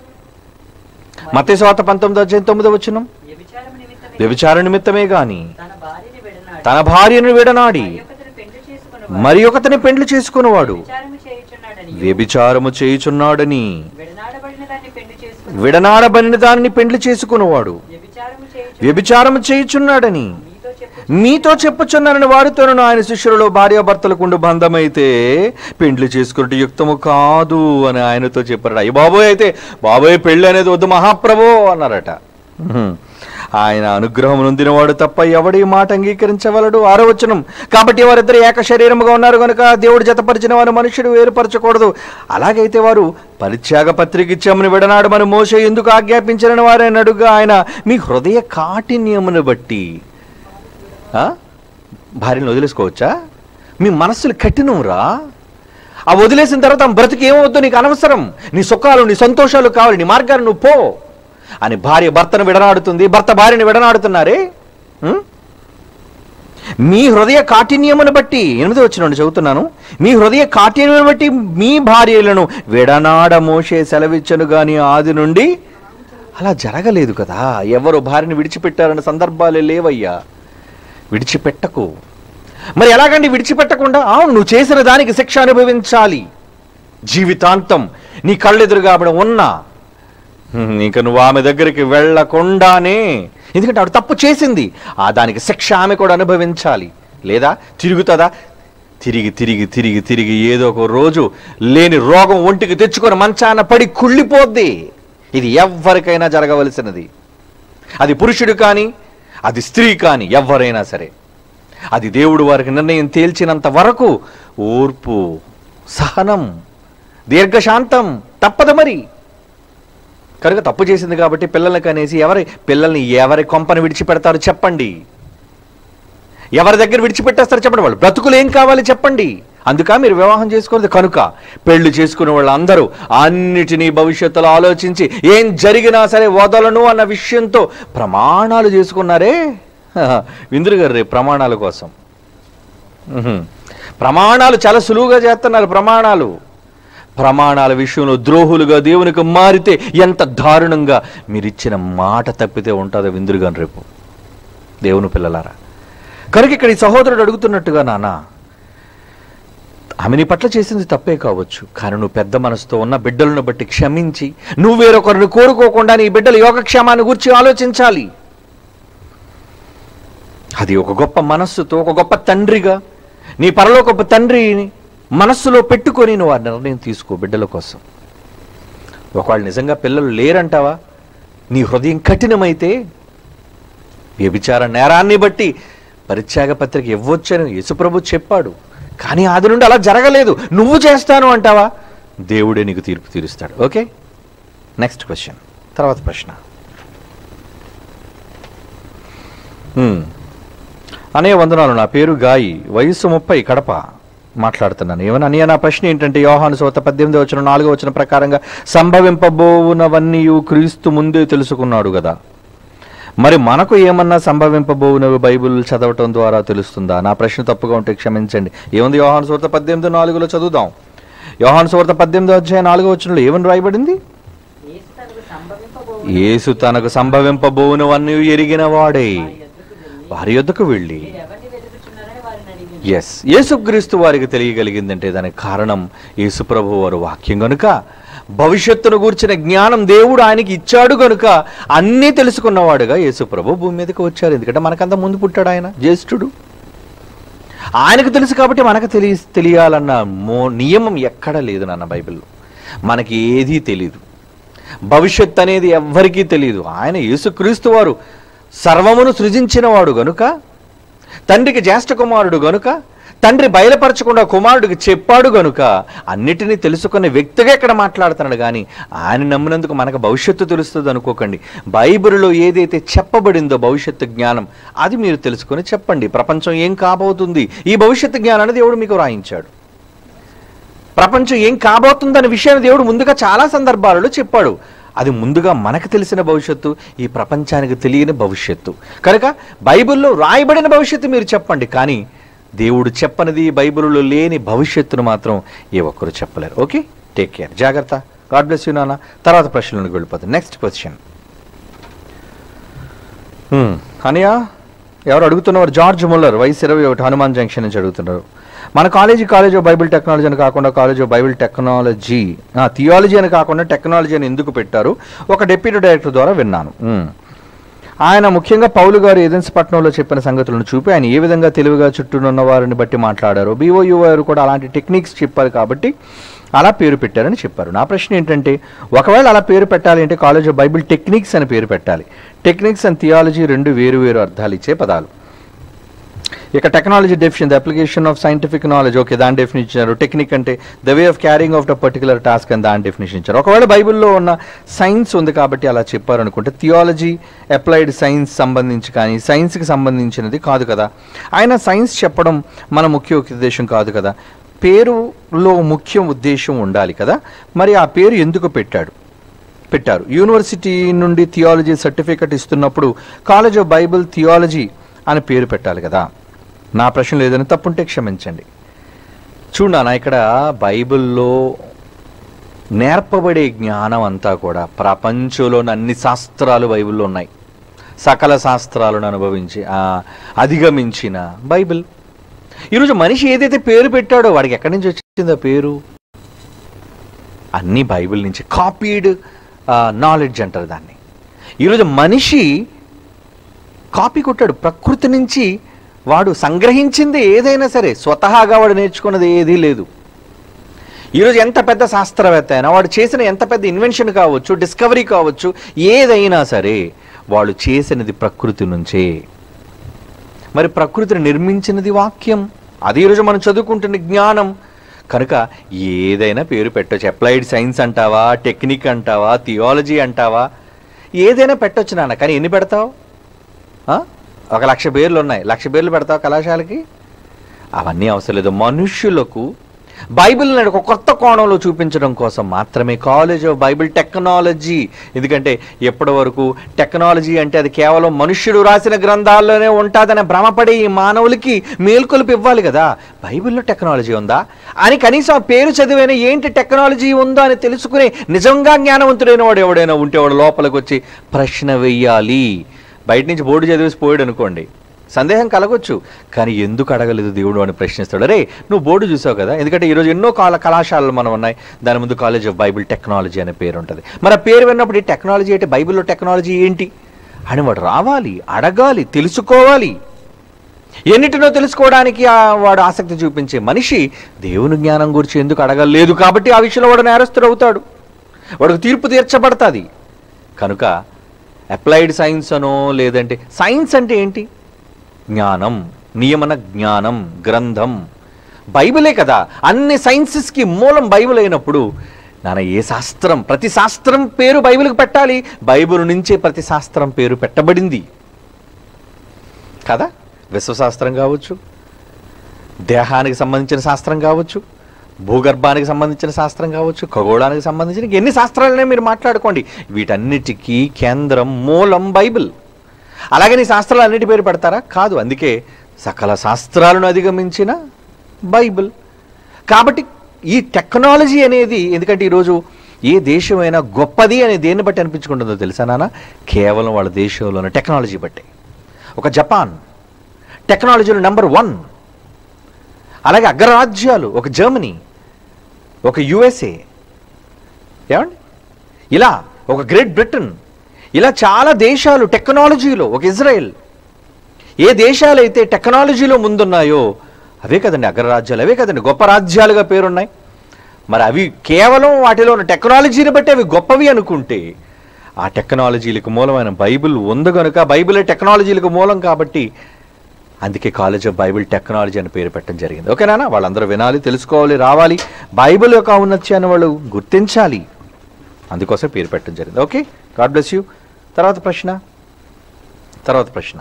మతేసు వార్త పంతొమ్మిదో అధ్యాయం తొమ్మిదో వచనం వ్యభిచారము నిమిత్తమే వ్యభిచార నిమిత్తమే గాని తన భార్యని విడనాడి తన భార్యను విడనాడి మరి ఒకరిని పెళ్లి చేసుకుని మరి ఒకతని పెండ్లి చేసుకున్నవాడు వ్యభిచారము చేయుచున్నాడని వ్యభిచారము చేయుచున్నాడని విడనాడబడిన దాన్ని పెళ్లి చేసుకుని విడనాడబడిన దానిని పెండ్లి చేసుకున్నవాడు వ్యభిచారము చేయుచు వ్యభిచారము చేయుచున్నాడని మీతో చెప్పు మీతో చెప్పుచున్నానని వారితోనూ ఆయన శిష్యులలో భార్యాభర్తలకుండు బంధమైతే పెండ్లి చేసుకున్నట్టు యుక్తము కాదు అని ఆయనతో చెప్పారట అయ్య బాబోయ్ అయితే బాబోయ్ పెళ్ళి అనేది వద్దు మహాప్రభో అన్నారట హ్మ్. ఆయన అనుగ్రహం నొందినవాడు తప్ప ఎవడి మాట అంగీకరించవలడు ఆరో వచనం కాబట్టి వారిద్దరు ఏక శరీరముగా ఉన్నారు కనుక దేవుడు జతపరిచిన వారు మనుషుడు వేరుపరచకూడదు అలాగైతే వారు పరిత్యాగ పత్రిక ఇచ్చామని విడనాడమని మోసే ఎందుకు ఆజ్ఞాపించారని వారిని అడుగా ఆయన మీ హృదయ కాఠిన్యమును బట్టి ఆ? భార్యను వదిలేసుకోవచ్చా మీ మనస్సులు కఠినంరా ఆ వదిలేసిన తర్వాత ఆమె బ్రతికి ఏమవుద్దో నీకు అనవసరం నీ సుఖాలు నీ సంతోషాలు కావాలి నీ మార్గాన్ని నువ్వు పో అని భార్య భర్తను విడనాడుతుంది భర్త భార్యను విడనాడుతున్నారే ఉం? మీ హృదయ కాఠిన్యమును బట్టి ఎనిమిది వచ్చినండి చదువుతున్నాను మీ హృదయ కాఠిన్యమును బట్టి మీ భార్యలను విడనాడ మోసే సెలవిచ్చను గాని ఆది నుండి అలా జరగలేదు కదా ఎవరు భార్యను విడిచిపెట్టారన్న సందర్భాలే లేవయ్యా విడిచిపెట్టకు మరి ఎలాగండి విడిచిపెట్టకుండా అవును నువ్వు చేసిన దానికి శిక్ష అనుభవించాలి జీవితాంతం నీ కళ్ళెదురుగా ఆవిడ ఉన్నా హ్మ్, ఇంక నువ్వు ఆమె దగ్గరికి వెళ్ళకుండానే ఎందుకంటే ఆవిడ తప్పు చేసింది ఆ దానికి శిక్ష ఆమె కూడా అనుభవించాలి లేదా తిరుగుతుందా తిరిగి తిరిగి తిరిగి తిరిగి ఏదో ఒక రోజు లేని రోగం ఒంటికి తెచ్చుకొని మంచాన పడి కుళ్ళిపోద్ది ఇది ఎవ్వరికైనా జరగవలసినది అది పురుషుడు కానీ అది స్త్రీ కానీ ఎవరైనా సరే అది దేవుడు వారికి నిర్ణయం తేల్చినంత వరకు ఓర్పు సహనం దీర్ఘశాంతం తప్పదు మరి కనుక తప్పు చేసింది కాబట్టి పిల్లల్ని కనేసి ఎవరి పిల్లల్ని ఎవరి కొంపని విడిచిపెడతారు చెప్పండి ఎవరి దగ్గర విడిచిపెట్టేస్తారు చెప్పండి వాళ్ళు బ్రతుకులు ఏం కావాలి చెప్పండి అందుక మీరు వివాహం చేసుకున్నది కనుక పెళ్లి చేసుకునే వాళ్ళందరూ అన్నిటినీ భవిష్యత్తులో ఆలోచించి ఏం జరిగినా సరే వదలను అన్న విషయంతో ప్రమాణాలు చేసుకున్నారే హహ, విందురు గారు రేపు ప్రమాణాల కోసం ఉహుం. ప్రమాణాలు చాలా సులువుగా చేస్తున్నారు ప్రమాణాలు ప్రమాణాల విషయంలో ద్రోహులుగా దేవునికి మారితే ఎంత దారుణంగా మీరు ఇచ్చిన మాట తప్పితే ఉంటుందో విందురుగాని రేపు దేవుని పిల్లలారా కనుక ఇక్కడ ఈ సహోదరుడు అడుగుతున్నట్టుగా నాన్న ఆమె నీ పట్ల చేసింది తప్పే కావచ్చు కానీ నువ్వు పెద్ద మనసుతో ఉన్న బిడ్డలను బట్టి క్షమించి నువ్వు వేరొకరిని కోరుకోకుండా నీ బిడ్డల యోగక్షేమాన్ని గురించి ఆలోచించాలి అది ఒక గొప్ప మనస్సుతో ఒక గొప్ప తండ్రిగా నీ పరలో గొప్ప తండ్రిని మనస్సులో పెట్టుకొని నువ్వు ఆ నిర్ణయం తీసుకో బిడ్డల కోసం ఒకవేళ నిజంగా పిల్లలు లేరంటావా నీ హృదయం కఠినమైతే వ్యభిచార నేరాన్ని బట్టి పరిత్యాగ పత్రిక ఇవ్వొచ్చని యేసుప్రభు చెప్పాడు కానీ అది నుండి అలా జరగలేదు నువ్వు చేస్తాను అంటావా దేవుడే నీకు తీర్పు తీరుస్తాడు ఓకే నెక్స్ట్ క్వశ్చన్ తర్వాత ప్రశ్న హ్మ్. అనే వందనాలు నా పేరు గాయి వయస్సు ముప్పై కడప మాట్లాడుతున్నాను ఏమని అనియ నా ప్రశ్న ఏంటంటే యోహాను సోత పద్దెనిమిది వచ్చిన నాలుగో వచ్చిన ప్రకారంగా సంభవింపబోవునవన్నీ క్రీస్తు ముందే తెలుసుకున్నాడు కదా మరి మనకు ఏమన్నా సంభవింపబోవునవి బైబిల్ చదవటం ద్వారా తెలుస్తుందా నా ప్రశ్న తప్పుగా ఉంటే క్షమించండి ఏముంది యోహాను సువార్త పద్దెనిమిది నాలుగులో చదువుదాం యోహాను సువార్త పద్దెనిమిది అధ్యాయం నాలుగో వచ్చినలో ఏమని రాయబడింది యేసు తనకు సంభవింపబోవు యేసు తనకు సంభవింపబోవునవన్నీ ఎరిగిన వాడే వారి యొద్దకు వెళ్ళి మీరు ఎవరిని వెతుకుతున్నారని వారిని అడిగి ఎస్ యేసుక్రీస్తు వారికి తెలియగలిగిందంటే దానికి కారణం యేసుప్రభు వారు వాక్యం గనుక భవిష్యత్తును గూర్చిన జ్ఞానం దేవుడు ఆయనకి ఇచ్చాడు గనుక అన్నీ తెలుసుకున్నవాడుగా యేసుప్రభు భూమి మీదకి వచ్చారు ఎందుకంటే మనకంత ముందు పుట్టాడు ఆయన జ్యేష్ఠుడు ఆయనకు తెలుసు కాబట్టి మనకు తెలియ తెలియాలన్న మో నియమం ఎక్కడా లేదు నాన్న బైబిల్లో మనకి ఏదీ తెలియదు భవిష్యత్ అనేది ఎవ్వరికీ తెలియదు ఆయన యేసుక్రీస్తు వారు సర్వమును సృజించినవాడు గనుక తండ్రికి జ్యేష్ఠ కుమారుడు గనుక తండ్రి బయలుపరచకుండా కుమారుడికి చెప్పాడు గనుక అన్నిటినీ తెలుసుకున్న వ్యక్తిగా ఇక్కడ మాట్లాడుతున్నాడు కానీ ఆయన నమ్మినందుకు మనకు భవిష్యత్తు తెలుస్తుంది అనుకోకండి బైబిల్లో ఏదైతే చెప్పబడిందో భవిష్యత్తు జ్ఞానం అది మీరు తెలుసుకొని చెప్పండి ప్రపంచం ఏం కాబోతుంది ఈ భవిష్యత్తు జ్ఞానాన్ని దేవుడు మీకు రాయించాడు ప్రపంచం ఏం కాబోతుందనే విషయాన్ని దేవుడు ముందుగా చాలా సందర్భాలలో చెప్పాడు అది ముందుగా మనకు తెలిసిన భవిష్యత్తు ఈ ప్రపంచానికి తెలియని భవిష్యత్తు కనుక బైబిల్లో రాయబడిన భవిష్యత్తు మీరు చెప్పండి కానీ దేవుడు చెప్పనిది బైబిల్లో లేని భవిష్యత్తును మాత్రం ఏ ఒక్కరు చెప్పలేరు ఓకే టేక్ కేర్ జాగ్రత్త గాడ్ బ్లెస్ యూ నాన్న తర్వాత ప్రశ్నలకు వెళ్ళిపోతాం నెక్స్ట్ క్వశ్చన్ అనియా ఎవరు అడుగుతున్నవారు జార్జ్ ముల్లర్ వయసు ఇరవై ఒకటి హనుమాన్ జంక్షన్ నుంచి అడుగుతున్నారు మన college college of Bible technology అని కాకుండా college of Bible technology theology అని కాకుండా టెక్నాలజీ అని ఎందుకు పెట్టారు ఒక డెప్యూటీ డైరెక్టర్ ద్వారా విన్నాను మ్మ్. ఆయన ముఖ్యంగా పౌలు గారు ఏదెన్స్ పట్టణంలో చెప్పిన సంగతులను చూపి ఆయన ఏ విధంగా తెలివిగా చుట్టూనున్న వారిని బట్టి మాట్లాడారు బీఓయూ వారు కూడా అలాంటి టెక్నిక్స్ చెప్పారు కాబట్టి అలా పేరు పెట్టారని చెప్పారు నా ప్రశ్న ఏంటంటే ఒకవేళ అలా పేరు పెట్టాలి అంటే కాలేజ్ ఆఫ్ బైబిల్ టెక్నిక్స్ అని పేరు పెట్టాలి టెక్నిక్స్ అండ్ థియాలజీ రెండు వేరు వేరు అర్థాలు ఇచ్చే పదాలు ఇక technology definition the application of scientific knowledge okay దాని డెఫినేషన్ ఇచ్చారు టెక్నిక్ అంటే the way of carrying of the particular task అని దాని డెఫినేషన్ ఇచ్చారు ఒకవేళ బైబిల్లో ఉన్న సైన్స్ ఉంది కాబట్టి అలా చెప్పారు అనుకుంటే థియాలజీ అప్లైడ్ సైన్స్ సంబంధించి కానీ సైన్స్కి సంబంధించినది కాదు కదా ఆయన సైన్స్ చెప్పడం మన ముఖ్య ఉద్దేశం కాదు కదా పేరులో ముఖ్య ఉద్దేశం ఉండాలి కదా మరి ఆ పేరు ఎందుకు పెట్టాడు పెట్టారు యూనివర్సిటీ నుండి థియాలజీ సర్టిఫికెట్ ఇస్తున్నప్పుడు కాలేజ్ ఆఫ్ బైబిల్ థియాలజీ అని పేరు పెట్టాలి కదా నా ప్రశ్న లేదని తప్పుంటే క్షమించండి చూడనా ఇక్కడ బైబిల్లో నేర్పబడే జ్ఞానం అంతా కూడా ప్రపంచంలోని అన్ని శాస్త్రాలు బైబిల్లో ఉన్నాయి సకల శాస్త్రాలను అనుభవించి ఆ, అధిగమించిన బైబిల్ ఈరోజు మనిషి ఏదైతే పేరు పెట్టాడో వాడికి ఎక్కడి నుంచి వచ్చిందో పేరు అన్నీ బైబిల్ నుంచి కాపీడ్ నాలెడ్జ్ అంటారు దాన్ని ఈరోజు మనిషి కాపీ కొట్టాడు ప్రకృతి నుంచి వాడు సంగ్రహించింది ఏదైనా సరే స్వతహాగా వాడు నేర్చుకున్నది ఏదీ లేదు ఈరోజు ఎంత పెద్ద శాస్త్రవేత్త అయినా వాడు చేసిన ఎంత పెద్ద ఇన్వెన్షన్ కావచ్చు డిస్కవరీ కావచ్చు ఏదైనా సరే వాళ్ళు చేసినది ప్రకృతి నుంచే మరి ప్రకృతిని నిర్మించినది వాక్యం అది ఈరోజు మనం చదువుకుంటున్న జ్ఞానం కనుక ఏదైనా పేరు పెట్టొచ్చు అప్లైడ్ సైన్స్ అంటావా టెక్నిక్ అంటావా థియాలజీ అంటావా ఏదైనా పెట్టొచ్చు నాన్న కానీ ఎన్ని పెడతావు ఆ? ఒక లక్ష పేర్లు ఉన్నాయి లక్ష పేర్లు పెడతావు కళాశాలకి అవన్నీ అవసరం లేదు మనుష్యులకు బైబిల్ ఒక కొత్త కోణంలో చూపించడం కోసం మాత్రమే కాలేజ్ ఆఫ్ బైబిల్ టెక్నాలజీ ఎందుకంటే ఎప్పటి వరకు టెక్నాలజీ అంటే అది కేవలం మనుష్యుడు రాసిన గ్రంథాల్లోనే ఉంటుందని భ్రమపడే ఈ మానవులకి మేల్కొలుపు ఇవ్వాలి కదా బైబిల్లో టెక్నాలజీ ఉందా అని కనీసం ఆ పేరు చదివైనా ఏంటి టెక్నాలజీ ఉందో అని తెలుసుకునే నిజంగా జ్ఞానవంతుడైన వాడు ఎవడైనా ఉంటే వాడు లోపలికి వచ్చి ప్రశ్న వెయ్యాలి బయట నుంచి బోర్డు చదివేసి పోయాడు అనుకోండి సందేహం కలగొచ్చు కానీ ఎందుకు అడగలేదు దేవుడు అని ప్రశ్నిస్తాడు అరే నువ్వు బోర్డు చూసావు కదా ఎందుకంటే ఈరోజు ఎన్నో కాల కళాశాలలు మనం ఉన్నాయి దాని ముందు కాలేజ్ ఆఫ్ బైబిల్ టెక్నాలజీ అనే పేరు ఉంటుంది మరి ఆ పేరు విన్నప్పుడు ఈ టెక్నాలజీ అంటే బైబిల్లో టెక్నాలజీ ఏంటి అని వాడు రావాలి అడగాలి తెలుసుకోవాలి ఎన్నిటినో తెలుసుకోవడానికి ఆ వాడు ఆసక్తి చూపించే మనిషి దేవుని జ్ఞానం గురించి ఎందుకు అడగలేదు కాబట్టి ఆ విషయంలో వాడు నేరస్తుడు అవుతాడు వాడికి తీర్పు తీర్చబడుతుంది కనుక అప్లైడ్ సైన్స్ అనో లేదంటే సైన్స్ అంటే ఏంటి జ్ఞానం నియమన జ్ఞానం గ్రంథం బైబిలే కదా అన్ని సైన్సెస్కి మూలం బైబిల్ అయినప్పుడు నాన్న ఏ శాస్త్రం ప్రతి శాస్త్రం పేరు బైబిల్కి పెట్టాలి బైబిల్ నుంచే ప్రతి శాస్త్రం పేరు పెట్టబడింది కదా విశ్వశాస్త్రం కావచ్చు దేహానికి సంబంధించిన శాస్త్రం కావచ్చు భూగర్భానికి సంబంధించిన శాస్త్రం కావచ్చు ఖగోళానికి సంబంధించిన ఎన్ని శాస్త్రాలనే మీరు మాట్లాడుకోండి వీటన్నిటికీ కేంద్రం మూలం బైబిల్ అలాగే నీ శాస్త్రాలు అన్నిటి పేరు పెడతారా కాదు అందుకే సకల శాస్త్రాలను అధిగమించిన బైబిల్ కాబట్టి ఈ టెక్నాలజీ అనేది ఎందుకంటే ఈరోజు ఏ దేశమైనా గొప్పది అని దేన్ని బట్టి అనిపించుకుంటుందో తెలుసా నాన్న కేవలం వాళ్ళ దేశంలోని టెక్నాలజీ బట్టి ఒక జపాన్ టెక్నాలజీలో నెంబర్ వన్ అలాగే అగ్రరాజ్యాలు ఒక జర్మనీ ఒక యుఎస్ఏ ఏమండి ఇలా ఒక గ్రేట్ బ్రిటన్ ఇలా చాలా దేశాలు టెక్నాలజీలో ఒక ఇజ్రాయెల్ ఏ దేశాలైతే టెక్నాలజీలో ముందున్నాయో అవే కదండి అగ్రరాజ్యాలు అవే కదండి గొప్ప రాజ్యాలుగా పేరున్నాయి మరి అవి కేవలం వాటిలో ఉన్న టెక్నాలజీని బట్టి అవి గొప్పవి అనుకుంటే ఆ టెక్నాలజీలకు మూలమైన బైబిల్ ఉంది కనుక బైబిలే టెక్నాలజీలకు మూలం కాబట్టి అందుకే కాలేజ్ ఆఫ్ బైబిల్ టెక్నాలజీ అని పేరు పెట్టడం జరిగింది ఓకేనా వాళ్ళందరూ వినాలి తెలుసుకోవాలి రావాలి బైబిల్ యొక్క ఔన్నత్యాన్ని వాళ్ళు గుర్తించాలి అందుకోసం పేరు పెట్టడం జరిగింది ఓకే గాడ్ బ్లెస్ యూ తర్వాత ప్రశ్న తర్వాత ప్రశ్న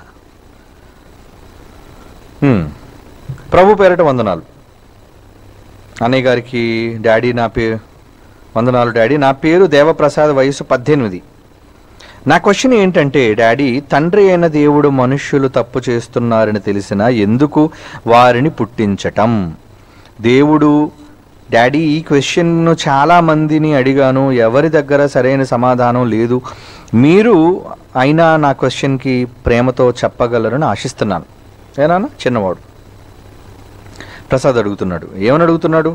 హ్మ్. ప్రభు పేరట వందనాలు అన్నయ్య గారికి డాడీ నా పేరు వందనాలు డాడీ నా పేరు దేవప్రసాద్ వయసు పద్దెనిమిది నా క్వశ్చన్ ఏంటంటే డాడీ తండ్రి అయిన దేవుడు మనుష్యులు తప్పు చేస్తున్నారని తెలిసినా ఎందుకు వారిని పుట్టించటం దేవుడు డాడీ ఈ క్వశ్చన్ను చాలా మందిని అడిగాను ఎవరి దగ్గర సరైన సమాధానం లేదు మీరు అయినా నా క్వశ్చన్కి ప్రేమతో చెప్పగలరని ఆశిస్తున్నాను ఏనా చిన్నవాడు ప్రసాద్ అడుగుతున్నాడు ఏమని అడుగుతున్నాడు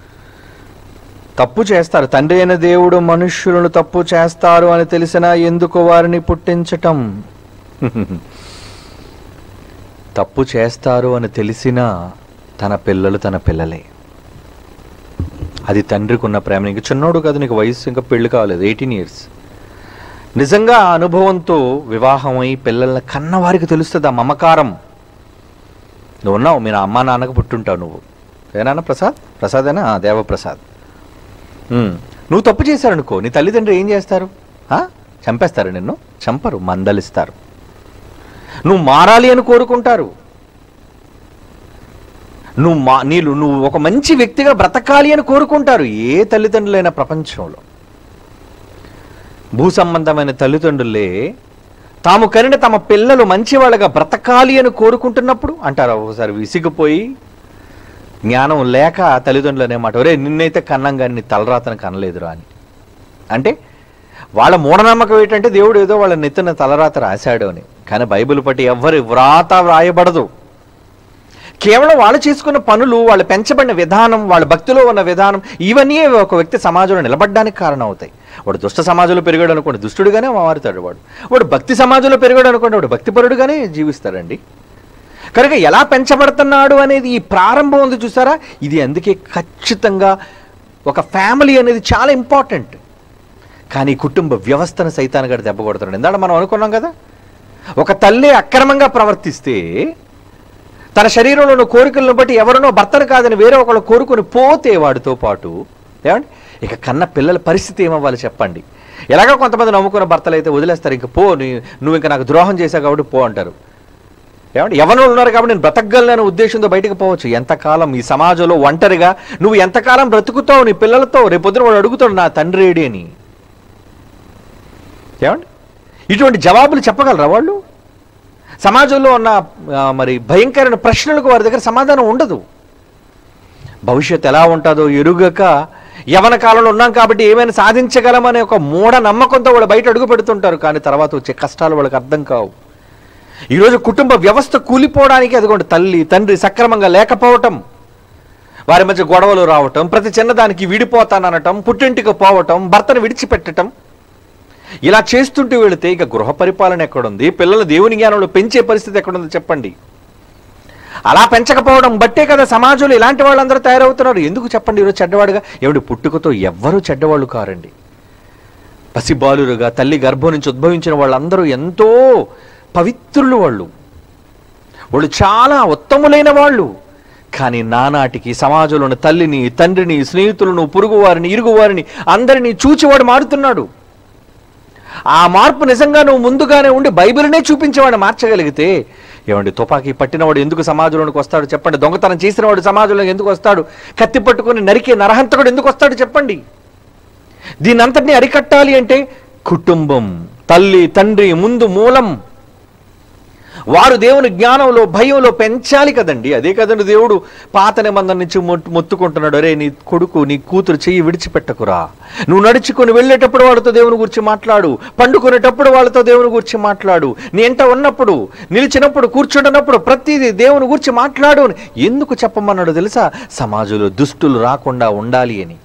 తప్పు చేస్తారు తండ్రి అయిన దేవుడు మనుష్యులను తప్పు చేస్తారు అని తెలిసినా ఎందుకు వారిని పుట్టించటం తప్పు చేస్తారు అని తెలిసినా తన పిల్లలు తన పిల్లలే అది తండ్రికి ఉన్న ప్రేమ నీకు చిన్నోడు కదా నీకు వయసు ఇంకా పెళ్లి కాలేదు ఎయిటీన్ ఇయర్స్ నిజంగా ఆ అనుభవంతో వివాహమై పిల్లల్ని కన్నవారికి తెలుస్తుంది ఆ మమకారం నువ్వు ఉన్నావు మీరు అమ్మా నాన్నకు పుట్టుంటావు నువ్వు ఏనా ప్రసాద్ ప్రసాదేనా ఆ, దేవప్రసాద్ ఉమ్. నువ్వు తప్పు చేశారనుకో నీ తల్లిదండ్రులు ఏం చేస్తారు ఆ? చంపేస్తారు నిన్ను చంపరు మందలిస్తారు నువ్వు మారాలి అని కోరుకుంటారు నువ్వు మా నీళ్ళు నువ్వు ఒక మంచి వ్యక్తిగా బ్రతకాలి అని కోరుకుంటారు ఏ తల్లిదండ్రులైన ప్రపంచంలో భూ సంబంధమైన తల్లిదండ్రులే తాము కనిన తమ పిల్లలు మంచివాళ్ళగా బ్రతకాలి అని కోరుకుంటున్నప్పుడు అంటారు ఒకసారి విసిగిపోయి జ్ఞానం లేక తల్లిదండ్రులు అనేమాట ఒరే నిన్నైతే కన్నం కానీ నీ తలరాతను కనలేదురా అని అంటే వాళ్ళ మూఢనమ్మకం ఏంటంటే దేవుడు ఏదో వాళ్ళ నెత్తిన తలరాత రాశాడు అని కానీ బైబిల్ పట్టి ఎవ్వరి వ్రాత వ్రాయబడదు కేవలం వాళ్ళు చేసుకున్న పనులు వాళ్ళు పెంచబడిన విధానం వాళ్ళ భక్తిలో ఉన్న విధానం ఇవన్నీ ఒక వ్యక్తి సమాజంలో నిలబడడానికి కారణం అవుతాయి వాడు దుష్ట సమాజంలో పెరిగాడు అనుకోండి దుష్టుడుగానే మారుతాడు వాడు వాడు భక్తి సమాజంలో పెరిగాడు అనుకోండి వాడు భక్తిపరుడుగానే జీవిస్తాడండి కనుక ఎలా పెంచబడుతున్నాడు అనేది ఈ ప్రారంభం ఉంది చూసారా ఇది అందుకే ఖచ్చితంగా ఒక ఫ్యామిలీ అనేది చాలా ఇంపార్టెంట్ కానీ కుటుంబ వ్యవస్థను సైతాన్ని గడి దెబ్బ కొడుతున్నాడు ఇందాక మనం అనుకున్నాం కదా ఒక తల్లి అక్రమంగా ప్రవర్తిస్తే తన శరీరంలోని కోరికలను బట్టి ఎవరినో భర్తను కాదని వేరే ఒకళ్ళు కోరుకొని పోతే వాడితో పాటు ఏమండి ఇక కన్న పిల్లల పరిస్థితి ఏమవ్వాలి చెప్పండి ఎలాగో కొంతమంది నమ్ముకున్న భర్తలు అయితే వదిలేస్తారు ఇంక పో నీ- నువ్వు ఇంకా నాకు ద్రోహం చేశావు కాబట్టి పో అంటారు ఏమంటే ఎవరు ఉన్నారు కాబట్టి నేను బ్రతకగలననే ఉద్దేశంతో బయటకు పోవచ్చు ఎంతకాలం ఈ సమాజంలో ఒంటరిగా నువ్వు ఎంతకాలం బ్రతుకుతావు నీ పిల్లలతో రేపొద్దున వాడు అడుగుతాడు నా తండ్రి ఏడి అని ఏమండి ఇటువంటి జవాబులు చెప్పగలరా వాళ్ళు సమాజంలో ఉన్న ఆ, మరి భయంకరమైన ప్రశ్నలకు వారి దగ్గర సమాధానం ఉండదు భవిష్యత్తు ఎలా ఉంటుందో ఎరుగక యవన కాలంలో ఉన్నాం కాబట్టి ఏమైనా సాధించగలమనే ఒక మూఢ నమ్మకంతో వాళ్ళు బయట అడుగు పెడుతుంటారు కానీ తర్వాత వచ్చే కష్టాలు వాళ్ళకి అర్థం కావు ఈరోజు కుటుంబ వ్యవస్థ కూలిపోవడానికి అదిగోండి తల్లి తండ్రి సక్రమంగా లేకపోవటం వారి మధ్య గొడవలు రావటం ప్రతి చిన్నదానికి విడిపోతాననటం పుట్టింటికి పోవటం భర్తను విడిచిపెట్టటం ఇలా చేస్తుంటూ వెళితే ఇక గృహ పరిపాలన ఎక్కడుంది పిల్లలు దేవుని జ్ఞానంలో పెంచే పరిస్థితి ఎక్కడుందో చెప్పండి అలా పెంచకపోవడం బట్టే కదా సమాజంలో ఇలాంటి వాళ్ళందరూ తయారవుతున్నారు ఎందుకు చెప్పండి ఈరోజు చెడ్డవాడుగా ఏమిటి పుట్టుకతో ఎవ్వరూ చెడ్డవాళ్ళు కారండి పసిబాలురుగా తల్లి గర్భం నుంచి ఉద్భవించిన వాళ్ళందరూ ఎంతో పవిత్రులు వాళ్ళు వాళ్ళు చాలా ఉత్తములైన వాళ్ళు కానీ నానాటికి సమాజంలోని తల్లిని తండ్రిని స్నేహితులను పొరుగువారిని ఇరుగువారిని అందరినీ చూచివాడు మారుతున్నాడు ఆ మార్పు నిజంగా నువ్వు ముందుగానే ఉండి బైబిల్నే చూపించేవాడు మార్చగలిగితే ఏమండి తుపాకీ పట్టినవాడు ఎందుకు సమాజంలోకి వస్తాడు చెప్పండి దొంగతనం చేసినవాడు సమాజంలోకి ఎందుకు వస్తాడు కత్తి పట్టుకొని నరికే నరహంతకుడు ఎందుకు వస్తాడు చెప్పండి దీని అంతటిని అరికట్టాలి అంటే కుటుంబం తల్లి తండ్రి ముందు మూలం వారు దేవుని జ్ఞానంలో భయంలో పెంచాలి కదండి అదే కదండి దేవుడు పాత నిబంధన నుంచి మొట్టు- మొత్తుకుంటున్నాడు అరే నీ కొడుకు నీ కూతురు చెయ్యి విడిచిపెట్టకురా నువ్వు నడుచుకొని వెళ్ళేటప్పుడు వాళ్ళతో దేవుని గురించి మాట్లాడు పండుకునేటప్పుడు వాళ్ళతో దేవుని గురించి మాట్లాడు నీ ఎంట ఉన్నప్పుడు నిలిచినప్పుడు కూర్చుంటున్నప్పుడు ప్రతిదీ దేవుని గురించి మాట్లాడు అని ఎందుకు చెప్పమన్నాడు తెలుసా సమాజంలో దుష్టులు రాకుండా ఉండాలి అని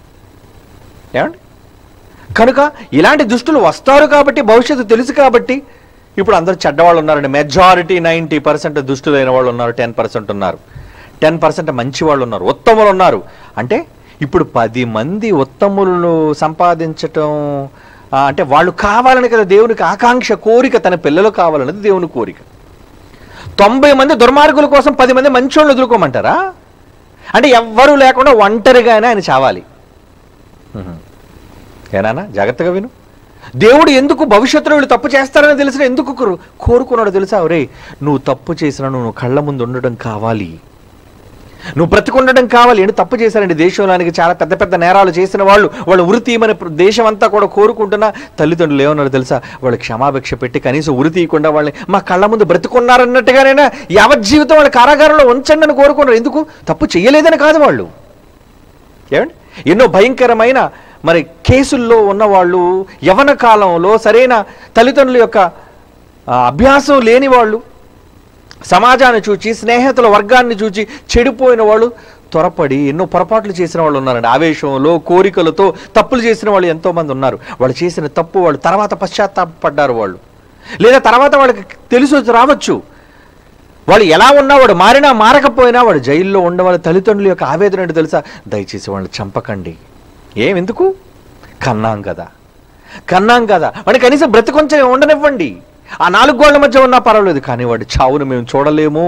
ఏమండి కనుక ఇలాంటి దుష్టులు వస్తారు కాబట్టి భవిష్యత్తు తెలుసు కాబట్టి ఇప్పుడు అందరూ చెడ్డవాళ్ళు ఉన్నారండి మెజారిటీ నైంటీ పర్సెంట్ దుష్టులైన వాళ్ళు ఉన్నారు టెన్ పర్సెంట్ ఉన్నారు టెన్ పర్సెంట్ మంచి వాళ్ళు ఉన్నారు ఉత్తములు ఉన్నారు అంటే ఇప్పుడు పది మంది ఉత్తములను సంపాదించటం ఆ, అంటే వాళ్ళు కావాలని కదా దేవునికి ఆకాంక్ష కోరిక తన పిల్లలు కావాలన్నది దేవుని కోరిక తొంభై మంది దుర్మార్గుల కోసం పది మంది మంచోళ్ళు వదులుకోమంటారా అంటే ఎవ్వరూ లేకుండా ఒంటరిగానే ఆయన చావాలి ఉహు. ఏనానా జాగ్రత్తగా విను దేవుడు ఎందుకు భవిష్యత్తులో వీళ్ళు తప్పు చేస్తారని తెలిసిన ఎందుకు కోరు- కోరుకున్నాడో తెలుసా ఒరే నువ్వు తప్పు చేసినా నువ్వు కళ్ళ ముందు ఉండడం కావాలి నువ్వు బ్రతికుండడం కావాలి ఏంటి తప్పు చేశారండి దేశంలోనికి చాలా పెద్ద పెద్ద నేరాలు చేసిన వాళ్ళు వాళ్ళు ఉరి తీయమని ప్ర- దేశం అంతా కూడా కోరుకుంటున్నా తల్లిదండ్రులు ఏమన్నారో తెలుసా వాళ్ళు క్షమాభిక్ష పెట్టి కనీసం ఉరి తీయకుండా వాళ్ళని మా కళ్ళ ముందు బ్రతుకున్నారన్నట్టుగానైనా యావజ్జీవితం వాళ్ళ కారాగారంలో ఉంచండి అని కోరుకున్నారు ఎందుకు తప్పు చేయలేదని కాదు వాళ్ళు ఏమండి ఎన్నో భయంకరమైన మరి కేసుల్లో ఉన్నవాళ్ళు యవన కాలంలో సరైన తల్లిదండ్రుల యొక్క ఆ, అభ్యాసం లేని వాళ్ళు సమాజాన్ని చూచి స్నేహితుల వర్గాన్ని చూచి చెడిపోయిన వాళ్ళు త్వరపడి ఎన్నో పొరపాట్లు చేసిన వాళ్ళు ఉన్నారండి ఆవేశంలో కోరికలతో తప్పులు చేసిన వాళ్ళు ఎంతోమంది ఉన్నారు వాళ్ళు చేసిన తప్పు వాళ్ళు తర్వాత పశ్చాత్తాపడ్డారు వాళ్ళు లేదా తర్వాత వాళ్ళకి తెలిసి వచ్చి రావచ్చు వాళ్ళు ఎలా ఉన్నా వాడు మారినా మారకపోయినా వాడు జైల్లో ఉన్న వాళ్ళ తల్లిదండ్రుల యొక్క ఆవేదన ఏంటో తెలుసా దయచేసి వాళ్ళని చంపకండి ఏం ఎందుకు కన్నాం కదా కన్నాం కదా వాడిని కనీసం బ్రతికొంచెం ఉండనివ్వండి ఆ నాలుగు గోళ్ల మధ్య ఉన్నా పర్వాలేదు కానీ వాడి చావును మేము చూడలేము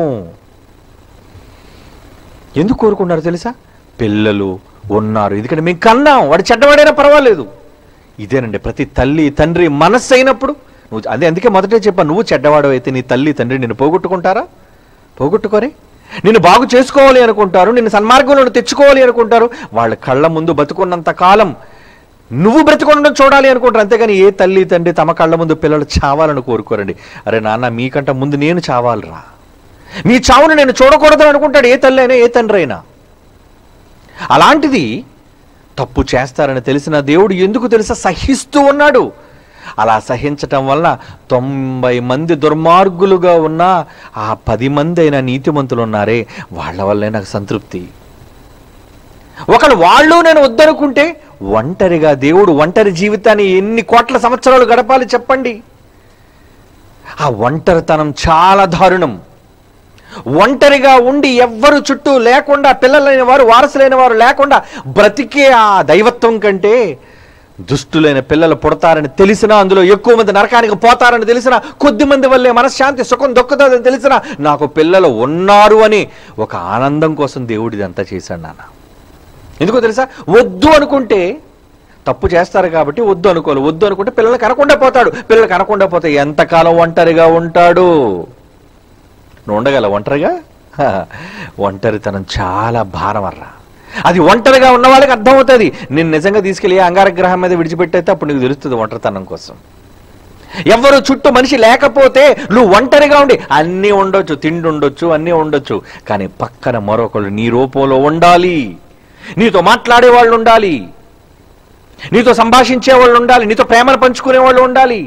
ఎందుకు కోరుకున్నారు తెలుసా పిల్లలు ఉన్నారు ఎందుకంటే మేము కన్నాం వాడు చెడ్డవాడైనా పర్వాలేదు ఇదేనండి ప్రతి తల్లి తండ్రి మనస్సు అయినప్పుడు నువ్వు అదే అందుకే మొదటే చెప్పా నువ్వు చెడ్డవాడు అయితే నీ తల్లి తండ్రి నిన్ను పోగొట్టుకుంటారా పోగొట్టుకోరే నిన్ను బాగు చేసుకోవాలి అనుకుంటారు నిన్ను సన్మార్గంలో తెచ్చుకోవాలి అనుకుంటారు వాళ్ళ కళ్ళ ముందు బతుకున్నంత కాలం నువ్వు బ్రతికొండడం చూడాలి అనుకుంటారు అంతేగాని ఏ తల్లి తండ్రి తమ కళ్ళ ముందు పిల్లలు చావాలని కోరుకోరండి అరే నాన్న మీకంట ముందు నేను చావాలిరా మీ చావును నేను చూడకూడదు అనుకుంటాడు ఏ తల్లి అయినా ఏ తండ్రి అయినా అలాంటిది తప్పు చేస్తారని తెలిసిన దేవుడు ఎందుకు తెలుసా సహిస్తూ ఉన్నాడు అలా సహించటం వలన తొంభై మంది దుర్మార్గులుగా ఉన్న ఆ పది మంది అయిన నీతిమంతులు ఉన్నారే వాళ్ళ వల్లే నాకు సంతృప్తి ఒకళ్ళు వాళ్ళు నేను వద్దనుకుంటే ఒంటరిగా దేవుడు ఒంటరి జీవితాన్ని ఎన్ని కోట్ల సంవత్సరాలు గడపాలి చెప్పండి ఆ ఒంటరితనం చాలా దారుణం ఒంటరిగా ఉండి ఎవ్వరు చుట్టూ లేకుండా పిల్లలైన వారు వారసులైన వారు లేకుండా బ్రతికే ఆ దైవత్వం కంటే దుష్టులైన పిల్లలు పుడతారని తెలిసినా అందులో ఎక్కువ మంది నరకానికి పోతారని తెలిసినా కొద్ది మంది వల్లే మనశ్శాంతి సుఖం దొక్కుతుందని తెలిసినా నాకు పిల్లలు ఉన్నారు అని ఒక ఆనందం కోసం దేవుడు ఇదంతా చేశాడు నాన్న ఎందుకో తెలుసా వద్దు అనుకుంటే తప్పు చేస్తారు కాబట్టి వద్దు అనుకోవాలి వద్దు అనుకుంటే పిల్లలు కనకుండా పోతాడు పిల్లలు కనకుండా పోతే ఎంతకాలం ఒంటరిగా ఉంటాడు నువ్వు ఉండగల ఒంటరిగా హ, ఒంటరితనం చాలా భారం అర్రా అది ఒంటరిగా ఉన్న వాళ్ళకి అర్థమవుతుంది నేను నిజంగా తీసుకెళ్ళి ఏ అంగారగ్రహం మీద విడిచిపెట్టయితే అప్పుడు నీకు తెలుస్తుంది ఒంటరితనం కోసం ఎవరు చుట్టూ మనిషి లేకపోతే నువ్వు ఒంటరిగా ఉండి అన్నీ ఉండొచ్చు తిండి ఉండొచ్చు అన్నీ ఉండొచ్చు కానీ పక్కన మరొకళ్ళు నీ రూపంలో ఉండాలి నీతో మాట్లాడే వాళ్ళు ఉండాలి నీతో సంభాషించే వాళ్ళు ఉండాలి నీతో ప్రేమను పంచుకునే వాళ్ళు ఉండాలి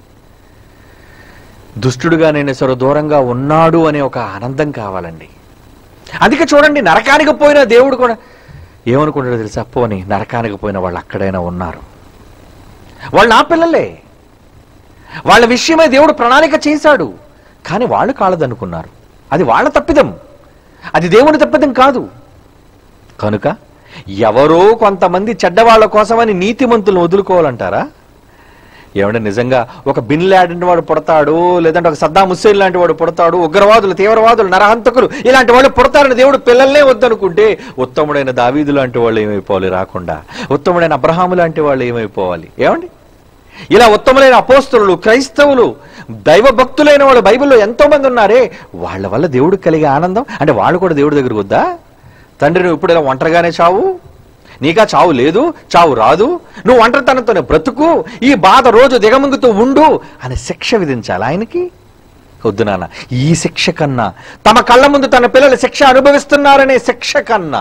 దుష్టుడుగా నేను సరే దూరంగా ఉన్నాడు అనే ఒక ఆనందం కావాలండి అందుకే చూడండి నరకానికి పోయిన దేవుడు కూడా ఏమనుకుంటాడో తెలుసా పోని నరకానికి పోయిన వాళ్ళు అక్కడైనా ఉన్నారు వాళ్ళు నా పిల్లలే వాళ్ళ విషయమై దేవుడు ప్రణాళిక చేశాడు కానీ వాళ్ళు కాలదనుకున్నారు అది వాళ్ళ తప్పిదం అది దేవుని తప్పిదం కాదు కనుక ఎవరో కొంతమంది చెడ్డవాళ్ళ కోసమని నీతిమంతులను వదులుకోవాలంటారా ఏమంటే నిజంగా ఒక బిన్ లాడెన్ వాడు పుడతాడు లేదంటే ఒక సద్దాం హుస్సేన్ లాంటి వాడు పుడతాడు ఉగ్రవాదులు తీవ్రవాదులు నరహంతకులు ఇలాంటి వాళ్ళు పుడతారని దేవుడు పిల్లల్నే వద్దనుకుంటే ఉత్తముడైన దావీదు లాంటి వాళ్ళు ఏమైపోవాలి రాకుండా ఉత్తముడైన అబ్రహాము లాంటి వాళ్ళు ఏమైపోవాలి ఏమండి ఇలా ఉత్తములైన అపోస్తులు క్రైస్తవులు దైవ భక్తులైన వాళ్ళు బైబిల్లో ఎంతో మంది ఉన్నారే వాళ్ళ వల్ల దేవుడికి కలిగే ఆనందం అంటే వాళ్ళు కూడా దేవుడి దగ్గరికి వద్దా తండ్రి నువ్వు ఇప్పుడు ఇలా ఒంటరిగానే చావు నీకా చావు లేదు చావు రాదు నువ్వు ఒంటరితనంతోనే బ్రతుకు ఈ బాధ రోజు దిగమంగుతూ ఉండు అని శిక్ష విధించాలి ఆయనకి వద్దు నాన్న ఈ శిక్ష కన్నా తమ కళ్ళ ముందు తన పిల్లలు శిక్ష అనుభవిస్తున్నారనే శిక్ష కన్నా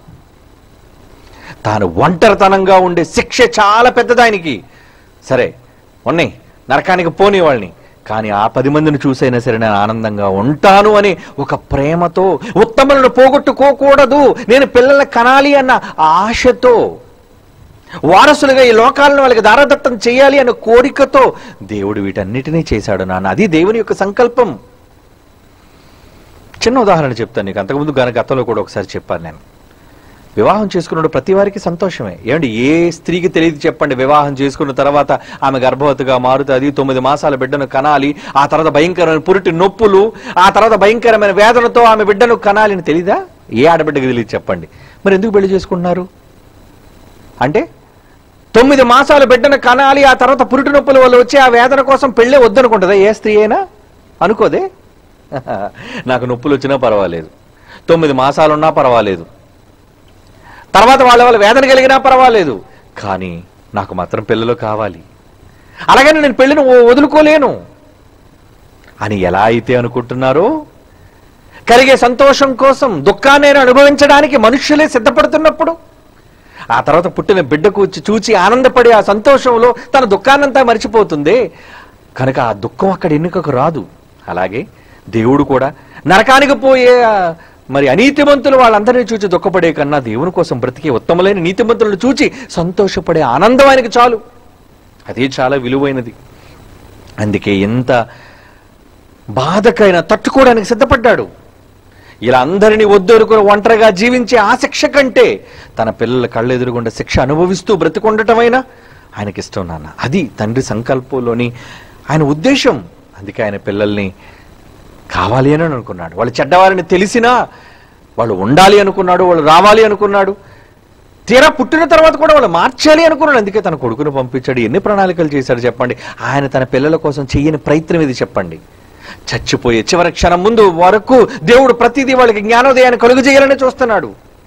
తాను ఒంటరితనంగా ఉండే శిక్ష చాలా పెద్దది ఆయనకి సరే ఉన్నాయి నరకానికి పోని వాళ్ళని కానీ ఆ పది మందిని చూసైనా సరే నేను ఆనందంగా ఉంటాను అని ఒక ప్రేమతో ఉత్తములను పోగొట్టుకోకూడదు నేను పిల్లల్ని కనాలి అన్న ఆశతో వారసులుగా ఈ లోకాలను వాళ్ళకి దారదత్తం చేయాలి అన్న కోరికతో దేవుడు వీటన్నిటినీ చేశాడు నాన్న అది దేవుని యొక్క సంకల్పం చిన్న ఉదాహరణ చెప్తాను నీకు అంతకుముందు గన గతంలో కూడా ఒకసారి చెప్పాను నేను వివాహం చేసుకున్నాడు ప్రతి వారికి సంతోషమే ఏమండి ఏ స్త్రీకి తెలియదు చెప్పండి వివాహం చేసుకున్న తర్వాత ఆమె గర్భవతిగా మారుతుంది తొమ్మిది మాసాల బిడ్డను కనాలి ఆ తర్వాత భయంకరమైన పురిటి నొప్పులు ఆ తర్వాత భయంకరమైన వేదనతో ఆమె బిడ్డను కనాలి అని తెలీదా ఏ ఆడబిడ్డకి తెలియదు చెప్పండి మరి ఎందుకు పెళ్లి చేసుకుంటున్నారు అంటే తొమ్మిది మాసాల బిడ్డను కనాలి ఆ తర్వాత పురిటి నొప్పుల వల్ల వచ్చి ఆ వేదన కోసం పెళ్ళే వద్దనుకుంటుందా ఏ స్త్రీ అయినా అనుకోదే నాకు నొప్పులు వచ్చినా పర్వాలేదు తొమ్మిది మాసాలున్నా పర్వాలేదు తర్వాత వాళ్ళ వాళ్ళ వేదన కలిగినా పర్వాలేదు కానీ నాకు మాత్రం పిల్లలు కావాలి అలాగని నేను పెళ్లిని వ- వదులుకోలేను అని ఎలా అయితే అనుకుంటున్నారో కలిగే సంతోషం కోసం దుఃఖాన్ని నేను అనుభవించడానికి మనుష్యులే సిద్ధపడుతున్నప్పుడు ఆ తర్వాత పుట్టిన బిడ్డకు వచ్చి చూచి ఆనందపడి ఆ సంతోషంలో తన దుఃఖాన్నంతా మర్చిపోతుంది కనుక ఆ దుఃఖం అక్కడ ఎన్నికకు రాదు అలాగే దేవుడు కూడా నరకానికి పోయే ఆ, మరి అనీతిమంతులు వాళ్ళందరినీ చూచి దుఃఖపడే కన్నా దేవుని కోసం బ్రతికే ఉత్తములైన నీతిమంతులను చూచి సంతోషపడే ఆనందం ఆయనకి చాలు అదే చాలా విలువైనది అందుకే ఎంత బాధకైనా తట్టుకోవడానికి సిద్ధపడ్డాడు ఇలా అందరినీ వద్దరుకుని ఒంటరిగా జీవించే ఆ శిక్ష కంటే తన పిల్లల కళ్ళెదురుగుండా శిక్ష అనుభవిస్తూ బ్రతికొండటమైనా ఆయనకి ఇష్టం నాన్న అది తండ్రి సంకల్పంలోని ఆయన ఉద్దేశం అందుకే ఆయన పిల్లల్ని కావాలి అని అనుకున్నాడు వాళ్ళు చెడ్డవారిని తెలిసినా వాళ్ళు ఉండాలి అనుకున్నాడు వాళ్ళు రావాలి అనుకున్నాడు తీరా పుట్టిన తర్వాత కూడా వాళ్ళు మార్చాలి అనుకున్నాడు అందుకే తన కొడుకును పంపించాడు ఎన్ని ప్రణాళికలు చేశాడు చెప్పండి ఆయన తన పిల్లల కోసం చెయ్యని ప్రయత్నం ఇది చెప్పండి చచ్చిపోయే చివరి క్షణం ముందు వరకు దేవుడు ప్రతిదీ వాళ్ళకి జ్ఞానోదయాన్ని కలుగు చేయాలని చూస్తున్నాడు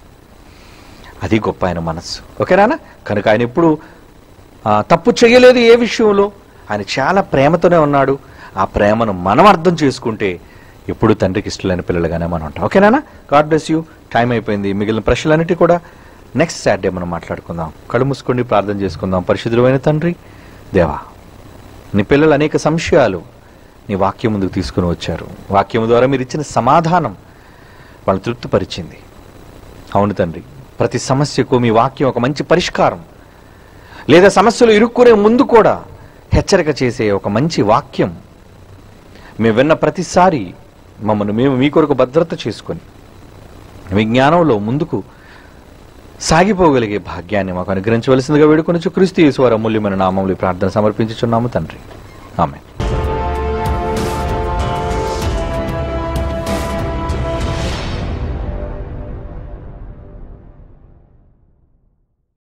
అది గొప్ప ఆయన మనస్సు ఓకేనా కనుక ఆయన ఎప్పుడు ఆ, తప్పు చేయలేదు ఏ విషయంలో ఆయన చాలా ప్రేమతోనే ఉన్నాడు ఆ ప్రేమను మనం అర్థం చేసుకుంటే ఎప్పుడు తండ్రికి ఇష్టమైన పిల్లలుగానే మనం ఉంటాం ఓకేనా గాడ్ బ్లెస్ యూ టైం అయిపోయింది మిగిలిన ప్రశ్నలన్నిటి కూడా నెక్స్ట్ సాటర్డే మనం మాట్లాడుకుందాం కళ్ళు మూసుకోండి ప్రార్థన చేసుకుందాం పరిశుద్ధమైన తండ్రి దేవా నీ పిల్లలు అనేక సంశయాలు నీ వాక్యం ముందుకు తీసుకుని వచ్చారు వాక్యం ద్వారా మీరు ఇచ్చిన సమాధానం వాళ్ళని తృప్తిపరిచింది అవును తండ్రి ప్రతి సమస్యకు మీ వాక్యం ఒక మంచి పరిష్కారం లేదా సమస్యలు ఇరుక్కునే ముందు కూడా హెచ్చరిక చేసే ఒక మంచి వాక్యం మేము విన్న ప్రతిసారి మమ్మల్ని మేము మీ కొరకు భద్రత చేసుకొని మీ జ్ఞానంలో ముందుకు సాగిపోగలిగే భాగ్యాన్ని మాకు అనుగ్రహించవలసిందిగా వేడుకొనొచ్చు క్రీస్తు యేసు వారి అమూల్యమైన నామములు ఈ ప్రార్థన సమర్పించుచున్నాము తండ్రి ఆమె